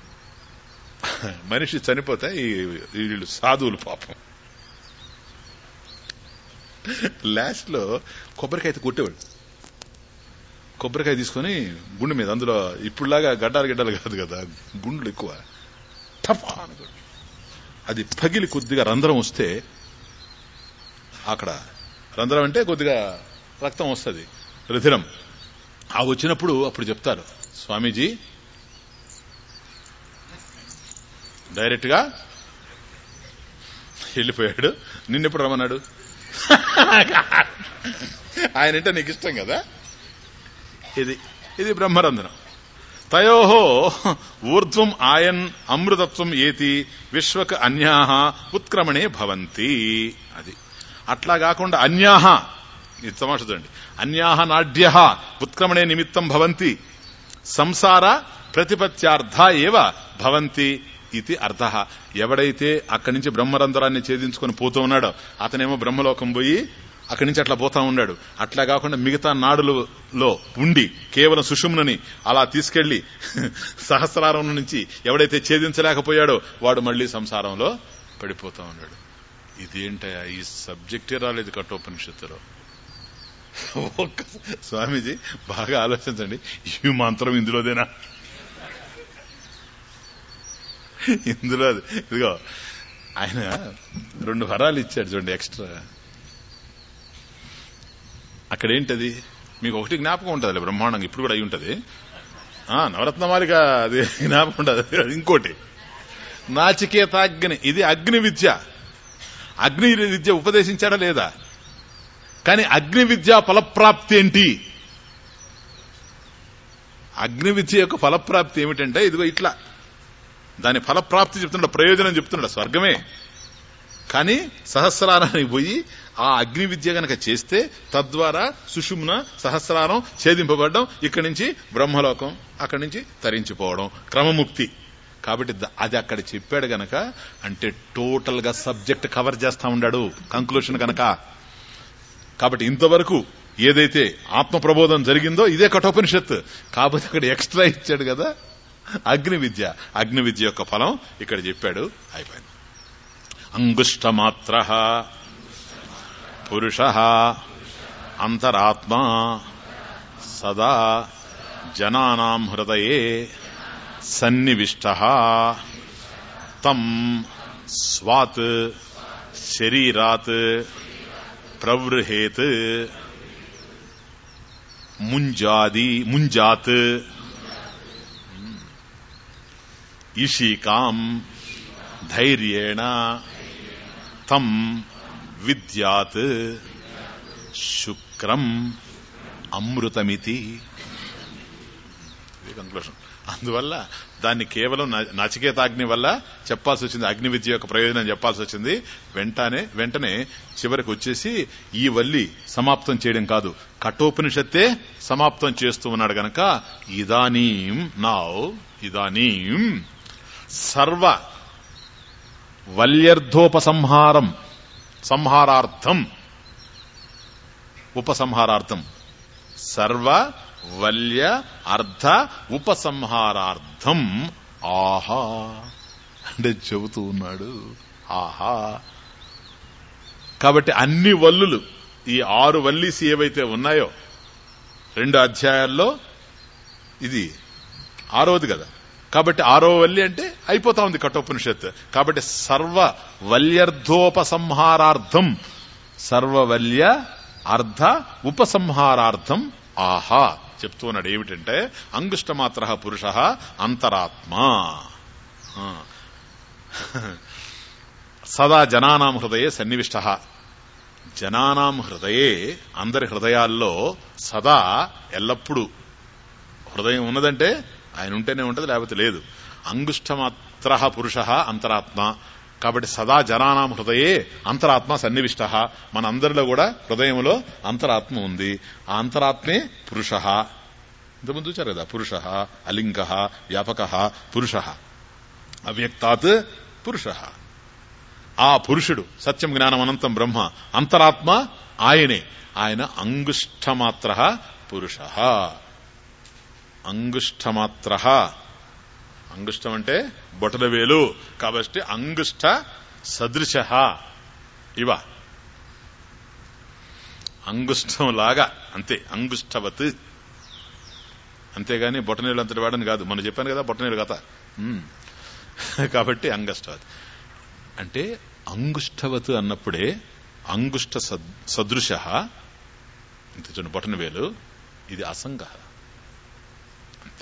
మనిషి చనిపోతే ఈ వీళ్ళు సాధువులు పాపం లాస్ట్ లో కొబ్బరికాయ అయితే కొట్టేవాడు కొబ్బరికాయ తీసుకొని గుండె మీద అందులో ఇప్పుడులాగా గడ్డాలు గడ్డలు కాదు కదా గుండ్లు ఎక్కువ టపా అని కొట్టి. అది పగిలి కొద్దిగా రంధ్రం వస్తే అక్కడ రంధ్రం అంటే కొద్దిగా రక్తం వస్తుంది రుధిరం ఆ వచ్చినప్పుడు అప్పుడు చెప్తారు స్వామీజీ డైరెక్ట్ గా వెళ్ళిపోయాడు నిన్నెప్పుడు రమ్మన్నాడు ఆయన అంటే నీకు ఇష్టం కదా ఇది ఇది బ్రహ్మరంధ్రం తయోహో ఊర్ధ్వం ఆయన్ అమృతత్వం ఏతి విశ్వక అన్యాహ ఉత్క్రమణే భవంతి అది అట్లా కాకుండా అన్యాహ ఇది తమాష చూడండి అన్యాహ నాడ్య ఉత్క్రమణే నిమిత్తం భవంతి సంసార ప్రతిపత్యార్థ ఏవ భవంతి ఇది అర్థ ఎవడైతే అక్కడి నుంచి బ్రహ్మరంధ్రాన్ని ఛేదించుకొని పోతూ ఉన్నాడో అతనేమో బ్రహ్మలోకం పోయి అక్కడి నుంచి అట్లా పోతా ఉన్నాడు అట్లా కాకుండా మిగతా నాడులలో ఉండి కేవలం సుషుమ్నని అలా తీసుకెళ్లి సహస్రారం నుంచి ఎవడైతే ఛేదించలేకపోయాడో వాడు మళ్లీ సంసారంలో పడిపోతా ఉన్నాడు ఇదేంటయా ఈ సబ్జెక్టే రాలేదు కఠోపనిషత్తులో ఒక్క స్వామీజీ బాగా ఆలోచించండి ఈ మంత్రం ఇందులోదేనా ఇందులో అది. ఇదిగో ఆయన రెండు వరాలు ఇచ్చాడు చూడండి ఎక్స్ట్రా అక్కడ ఏంటది మీకు ఒకటి జ్ఞాపకం ఉంటుంది బ్రహ్మాండంగా ఇప్పుడు కూడా అయి ఉంటది ఆ నవరత్నమాలిక అది జ్ఞాపకం ఉంటుంది ఇంకోటి నాచికేతాగ్ని ఇది అగ్ని విద్య అగ్ని విద్య ఉపదేశించాడా లేదా కానీ అగ్ని విద్య ఫలప్రాప్తి ఏంటి అగ్ని విద్య యొక్క ఫలప్రాప్తి ఏమిటంటే ఇదిగో ఇట్లా దాని ఫలప్రాప్తి చెప్తున్నాడు ప్రయోజనం చెప్తున్నాడు స్వర్గమే కానీ సహస్రారానికి పోయి ఆ అగ్ని విద్య గనక చేస్తే తద్వారా సుషుమ్న సహస్రారం ఛేదింపబడడం ఇక్కడి నుంచి బ్రహ్మలోకం అక్కడి నుంచి తరించిపోవడం క్రమముక్తి కాబట్టి ద- అది అక్కడ చెప్పాడు గనక అంటే టోటల్ గా సబ్జెక్ట్ కవర్ చేస్తా ఉన్నాడు కంక్లూషన్ గనక కాబట్టి ఇంతవరకు ఏదైతే ఆత్మ ప్రబోధం జరిగిందో ఇదే కఠోపనిషత్ కాకపోతే అక్కడ ఎక్స్ట్రా ఇచ్చాడు కదా అగ్ని విద్య అగ్ని విద్య యొక్క ఫలం ఇక్కడ చెప్పాడు అయిపోయింది అంగుష్టమాత్ర పురుష అంతరాత్మా సదా జనానాం హృదయే సన్నివిష్ట తం స్వాత్ శరీరాత్ ప్రవృహేత్ ముంజాది ముంజాత్ ఈశీకాం ధైర్యేణ తం విద్యాత్ శుక్రం అమృతమితి ఇది కంక్లూషన్ అందువల్ల దాన్ని కేవలం న- నచికేతాగ్ని వల్ల చెప్పాల్సి వచ్చింది అగ్ని విద్య యొక్క ప్రయోజనం చెప్పాల్సి వచ్చింది వెంటనే వెంటనే చివరికి వచ్చేసి ఈ వల్లి సమాప్తం చేయడం కాదు కఠోపనిషత్తే సమాప్తం చేస్తూ ఉన్నాడు గనక ఇదానీం నావ్ ఇదానీం సర్వ వల్యర్థోపసంహారం సంహారార్థం ఉపసంహారార్థం సర్వ వల్య అర్థ ఉపసంహారార్థం ఆహా అంటే చెబుతూ ఉన్నాడు ఆహా కాబట్టి అన్ని వల్లులు ఈ ఆరు వల్లీసి ఏవైతే ఉన్నాయో రెండు అధ్యాయాల్లో ఇది ఆరోది కదా కాబట్టి ఆరో వల్లి అంటే అయిపోతా ఉంది కఠోపనిషత్ కాబట్టి సర్వ వల్యర్థోపసంహారార్థం సర్వవల్య అర్ధ ఉపసంహారార్థం ఆహా చెప్తూ ఉన్నాడు ఏమిటంటే అంగుష్టమాత్ర పురుష అంతరాత్మ ఆ. సదా జనానాం హృదయే సన్నివిష్ట జనానాం హృదయే అందరి హృదయాల్లో సదా ఎల్లప్పుడూ హృదయం ఉన్నదంటే ఆయన ఉంటేనే ఉంటది లేకపోతే లేదు అంగుష్టమాత్ర పురుష అంతరాత్మ కాబట్టి సదా జనానాం హృదయే అంతరాత్మ సన్నివిష్ట మన అందరిలో కూడా హృదయంలో అంతరాత్మ ఉంది ఆ అంతరాత్మే పురుష ఇంతకుముందు చూచారు కదా పురుష అలింగ వ్యాపక పురుష అవ్యక్తాత్ పురుష ఆ పురుషుడు సత్యం జ్ఞానం అనంతం బ్రహ్మ అంతరాత్మ ఆయనే ఆయన అంగుష్టమాత్ర పురుష అంగుష్టమాత్ర అంగుష్టం అంటే బొటల వేలు కాబట్టి అంగుష్ట సదృశ ఇవ అంగుష్టం లాగా అంతే అంగుష్టవత్ అంతేగాని బొటనీళ్ళు అంతటి వాడని కాదు మనం చెప్పాను కదా బొటనీళ్ళు కథ ఉమ్. కాబట్టి అంగుష్టవత్ అంటే అంగుష్టవత్ అన్నప్పుడే అంగుష్ట సద్- సదృశ ఇంత చూడండి బొటన వేలు ఇది అసంగ అంతే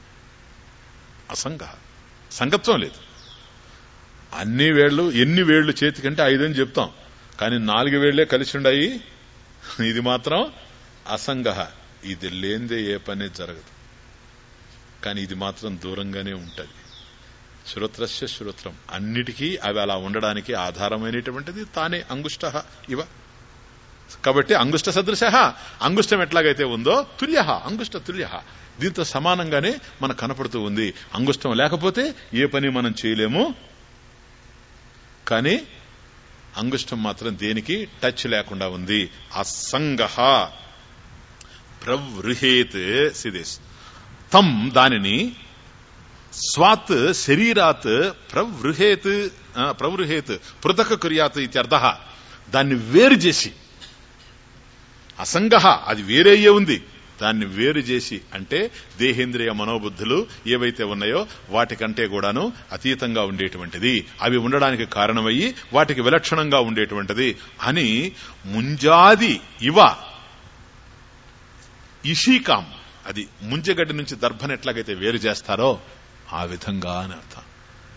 అసంగ సంగత్వం లేదు అన్ని వేళ్లు ఎన్ని వేళ్లు చేతికంటే ఐదని చెప్తాం కానీ నాలుగు వేళ్లే కలిసి ఉండాయి ఇది మాత్రం అసంగ ఇది లేనిదే ఏ పని జరగదు కానీ ఇది మాత్రం దూరంగానే ఉంటది శ్రోత్రస్య శ్రోత్రం అన్నిటికీ అవి అలా ఉండడానికి ఆధారమైనటువంటిది తానే అంగుష్ట ఇవ కాబట్టి అంగుష్ట సదృశ అంగుష్టం ఎట్లాగైతే ఉందో తుల్య అంగుష్ట తుల్య దీంతో సమానంగానే మనకు కనపడుతూ ఉంది అంగుష్టం లేకపోతే ఏ పని మనం చేయలేము కానీ అంగుష్టం మాత్రం దేనికి టచ్ లేకుండా ఉంది అసంగ ప్రవృహేత్ సిదేశ్ తం దానిని స్వాత్ శరీరాత్ ప్రవృహేత్ ఆ, ప్రవృహేత్ పృథక్ కుర్యాత్ ఇత్యర్థ దాన్ని వేరు చేసి అసంగ అది వేరేయే ఉంది దాన్ని వేరు చేసి అంటే దేహేంద్రియ మనోబుద్ధులు ఏవైతే ఉన్నాయో వాటికంటే కూడాను అతీతంగా ఉండేటువంటిది అవి ఉండడానికి కారణమయ్యి వాటికి విలక్షణంగా ఉండేటువంటిది అని ముంజాది ఇవ ఇషీకాం అది ముంజగడ్డి నుంచి దర్భను ఎట్లాగైతే వేరు చేస్తారో ఆ విధంగా అని అర్థం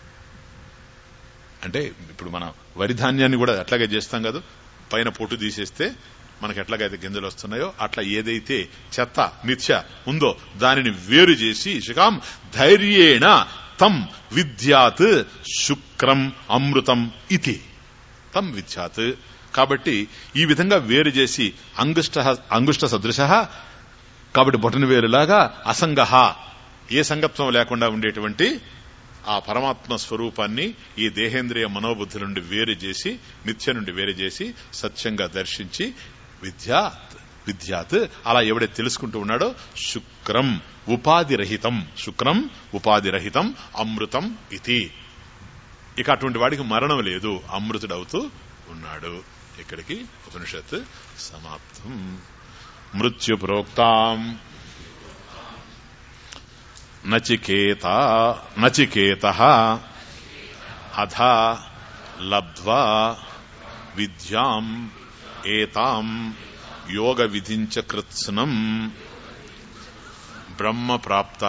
అంటే ఇప్పుడు మనం వరి ధాన్యాన్ని కూడా అట్లాగే చేస్తాం కదా పైన పొట్టు తీసేస్తే మనకి ఎట్లాగైతే గింజలు వస్తున్నాయో అట్లా ఏదైతే చెత్త మిథ్య ఉందో దానిని వేరు చేసి శిఖాం ధైర్యేణ తం విద్యాత్ శుక్రం అమృతం ఇతి తం విద్యాత్ కాబట్టి ఈ విధంగా వేరు చేసి అంగుష్ట అంగుష్ట సదృశ కాబట్టి బొటన వేరులాగా అసంగ ఏ సంగత్వం లేకుండా ఉండేటువంటి ఆ పరమాత్మ స్వరూపాన్ని ఈ దేహేంద్రియ మనోబుద్ధి నుండి వేరు చేసి నిత్య నుండి వేరు చేసి సత్యంగా దర్శించి విద్యాత్ విద్యాత్ అలా ఎవడైతే తెలుసుకుంటూ ఉన్నాడో శుక్రం ఉపాధిరహితం శుక్రం ఉపాధిరహితం అమృతం ఇది ఇక అటువంటి వాడికి మరణం లేదు అమృతుడవుతూ ఉన్నాడు ఇక్కడికి ఉపనిషత్ సమాప్తం మృత్యు ప్రోక్తాం నచికేత నచికేత అధ లబ్ధ్వా విద్యాం ఏతాం యోగ విధించ కృత్స్నం బ్రహ్మ ప్రాప్త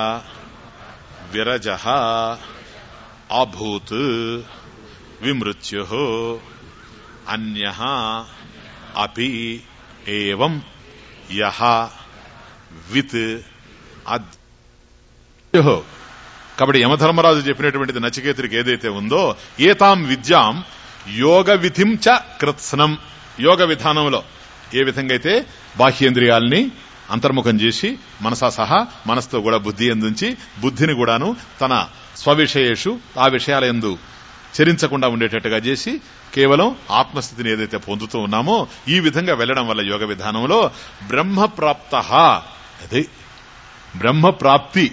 విరజ అభూత్ విమృత్యు అన్య అపి ఏవం యహ విత్ అద్ యహో. కాబట్టి యమధర్మరాజు చెప్పినటువంటిది నచికేతుడికి ఏదైతే ఉందో ఏతాం విద్యాం యోగ విధిం చ కృత్స్నం యోగ విధానంలో ఏ విధంగా అయితే బాహ్యేంద్రియాల్ని అంతర్ముఖం చేసి మనసా సహా మనసుతో కూడా బుద్ధి ఎందుంచి బుద్ధిని కూడాను తన స్వవిషయేషు ఆ విషయాల ఎందు చరించకుండా ఉండేటట్టుగా చేసి కేవలం ఆత్మస్థితిని ఏదైతే పొందుతూ ఉన్నామో ఈ విధంగా వెళ్లడం వల్ల యోగ విధానంలో బ్రహ్మప్రాప్త అదే బ్రహ్మప్రాప్తి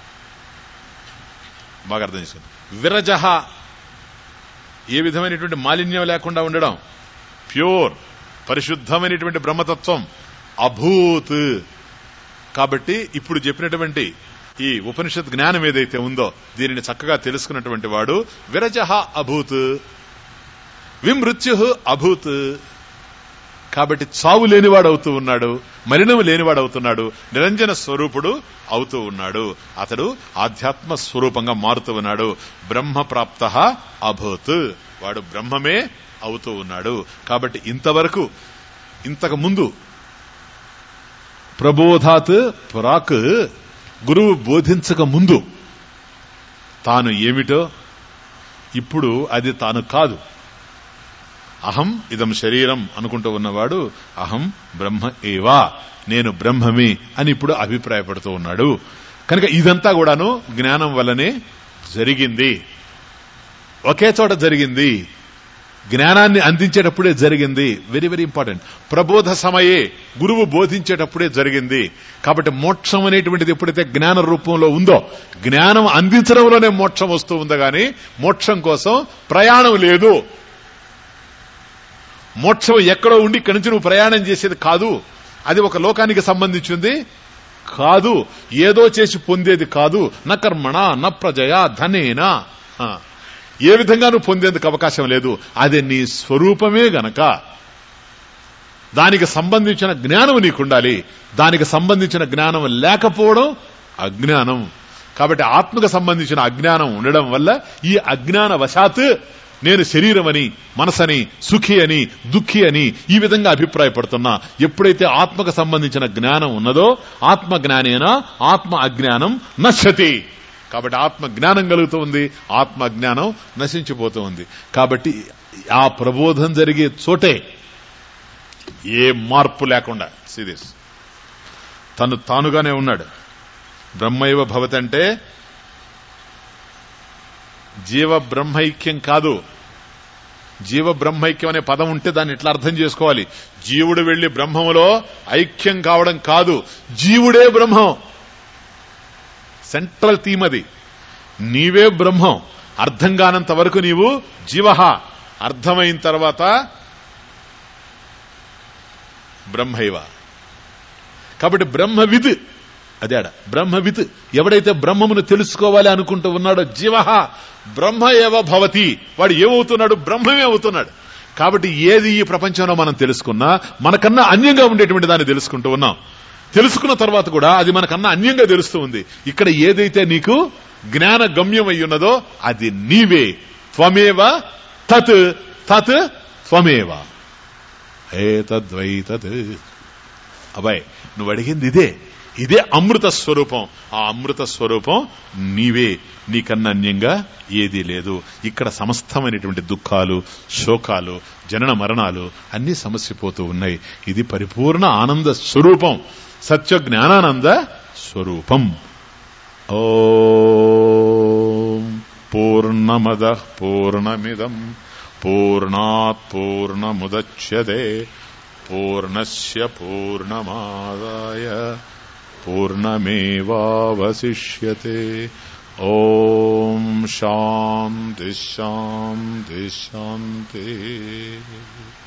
బాగా అర్థం చేసుకోండి విరజహ ఏ విధమైనటువంటి మాలిన్యం లేకుండా ఉండడం ప్యూర్ పరిశుద్ధమైనటువంటి బ్రహ్మతత్వం అభూత్ కాబట్టి ఇప్పుడు చెప్పినటువంటి ఈ ఉపనిషత్ జ్ఞానం ఏదైతే ఉందో దీనిని చక్కగా తెలుసుకున్నటువంటి వాడు విరజహ అభూత్ విమృత్యు అభూత్ కాబట్టి చావు లేనివాడు అవుతూ ఉన్నాడు మలినం లేనివాడు అవుతున్నాడు నిరంజన స్వరూపుడు అవుతూ ఉన్నాడు అతడు ఆధ్యాత్మ స్వరూపంగా మారుతూ ఉన్నాడు బ్రహ్మ ప్రాప్త అభూత్ వాడు బ్రహ్మమే అవుతూ ఉన్నాడు కాబట్టి ఇంతవరకు ఇంతకు ముందు ప్రబోధాత్ ప్రాక్ గురువు బోధించక ముందు తాను ఏమిటో ఇప్పుడు అది తాను కాదు అహం ఇదం శరీరం అనుకుంటూ ఉన్నవాడు అహం బ్రహ్మ ఏవా నేను బ్రహ్మమే అని ఇప్పుడు అభిప్రాయపడుతూ ఉన్నాడు కనుక ఇదంతా కూడాను జ్ఞానం వల్లనే జరిగింది ఒకే చోట జరిగింది జ్ఞానాన్ని అందించేటప్పుడే జరిగింది వెరీ వెరీ ఇంపార్టెంట్ ప్రబోధ సమయే గురువు బోధించేటప్పుడే జరిగింది కాబట్టి మోక్షం అనేటువంటిది ఎప్పుడైతే జ్ఞాన రూపంలో ఉందో జ్ఞానం అందించడంలోనే మోక్షం వస్తూ ఉందో గాని మోక్షం కోసం ప్రయాణం లేదు మోక్షం ఎక్కడో ఉండి ఇక్కడి నుంచి నువ్వు ప్రయాణం చేసేది కాదు అది ఒక లోకానికి సంబంధించింది కాదు ఏదో చేసి పొందేది కాదు న కర్మణ న ప్రజయ ధనేనా ఆ. ఏ విధంగా నువ్వు పొందేందుకు అవకాశం లేదు అది నీ స్వరూపమే గనక దానికి సంబంధించిన జ్ఞానం నీకుండాలి దానికి సంబంధించిన జ్ఞానం లేకపోవడం అజ్ఞానం కాబట్టి ఆత్మకు సంబంధించిన అజ్ఞానం ఉండడం వల్ల ఈ అజ్ఞాన వశాత్ నేను శరీరమని మనసని సుఖి అని దుఃఖి అని ఈ విధంగా అభిప్రాయపడుతున్నా ఎప్పుడైతే ఆత్మకు సంబంధించిన జ్ఞానం ఉన్నదో ఆత్మ జ్ఞానేనా ఆత్మ అజ్ఞానం నశ్యతి కాబట్టి ఆత్మ జ్ఞానం కలుగుతూ ఉంది ఆత్మ జ్ఞానం నశించిపోతూ ఉంది కాబట్టి ఆ ప్రబోధం జరిగే చోటే ఏ మార్పు లేకుండా సిరీస్ తను తానుగానే ఉన్నాడు బ్రహ్మైవ భవతి అంటే జీవ బ్రహ్మైక్యం కాదు జీవ బ్రహ్మైక్యం అనే పదం ఉంటే దాన్ని ఇట్లా అర్థం చేసుకోవాలి జీవుడు వెళ్లి బ్రహ్మములో ఐక్యం కావడం కాదు జీవుడే బ్రహ్మం సెంట్రల్ థీమ్ అది నీవే బ్రహ్మం అర్థం కానంత వరకు నీవు జీవ అర్థమైన తర్వాత బ్రహ్మైవ కాబట్టి బ్రహ్మవిద్ అదే ఆడ బ్రహ్మవిత్ ఎవడైతే బ్రహ్మమును తెలుసుకోవాలి అనుకుంటూ ఉన్నాడో జీవ బ్రహ్మ ఏవ భవతి వాడు ఏమవుతున్నాడు బ్రహ్మమే అవుతున్నాడు కాబట్టి ఏది ఈ ప్రపంచంలో మనం తెలుసుకున్నా మనకన్నా అన్యంగా ఉండేటువంటి దాన్ని తెలుసుకుంటూ ఉన్నాం తెలుసుకున్న తర్వాత కూడా అది మనకన్నా అన్యంగా తెలుస్తూ ఉంది ఇక్కడ ఏదైతే నీకు జ్ఞాన గమ్యం అయి ఉన్నదో అది నీవే త్వమేవ తత్ తత్ త్వమేవ ఏతద్వైతత్ అబ్బాయి నువ్వు అడిగింది ఇదే ఇదే అమృత స్వరూపం ఆ అమృత స్వరూపం నీవే నీకన్నా అన్యంగా ఏదీ లేదు ఇక్కడ సమస్తమైనటువంటి దుఃఖాలు శోకాలు జనన మరణాలు అన్ని సమస్యపోతూ ఉన్నాయి ఇది పరిపూర్ణ ఆనంద స్వరూపం సత్య జ్ఞానానంద స్వరూపం ఓం పూర్ణమద పూర్ణమిదం పూర్ణాత్ పూర్ణముదచ్యతే పూర్ణస్య పూర్ణమాదాయ పూర్ణమేవావశిష్యతే ఓం శాంతి శాంతి శాంతి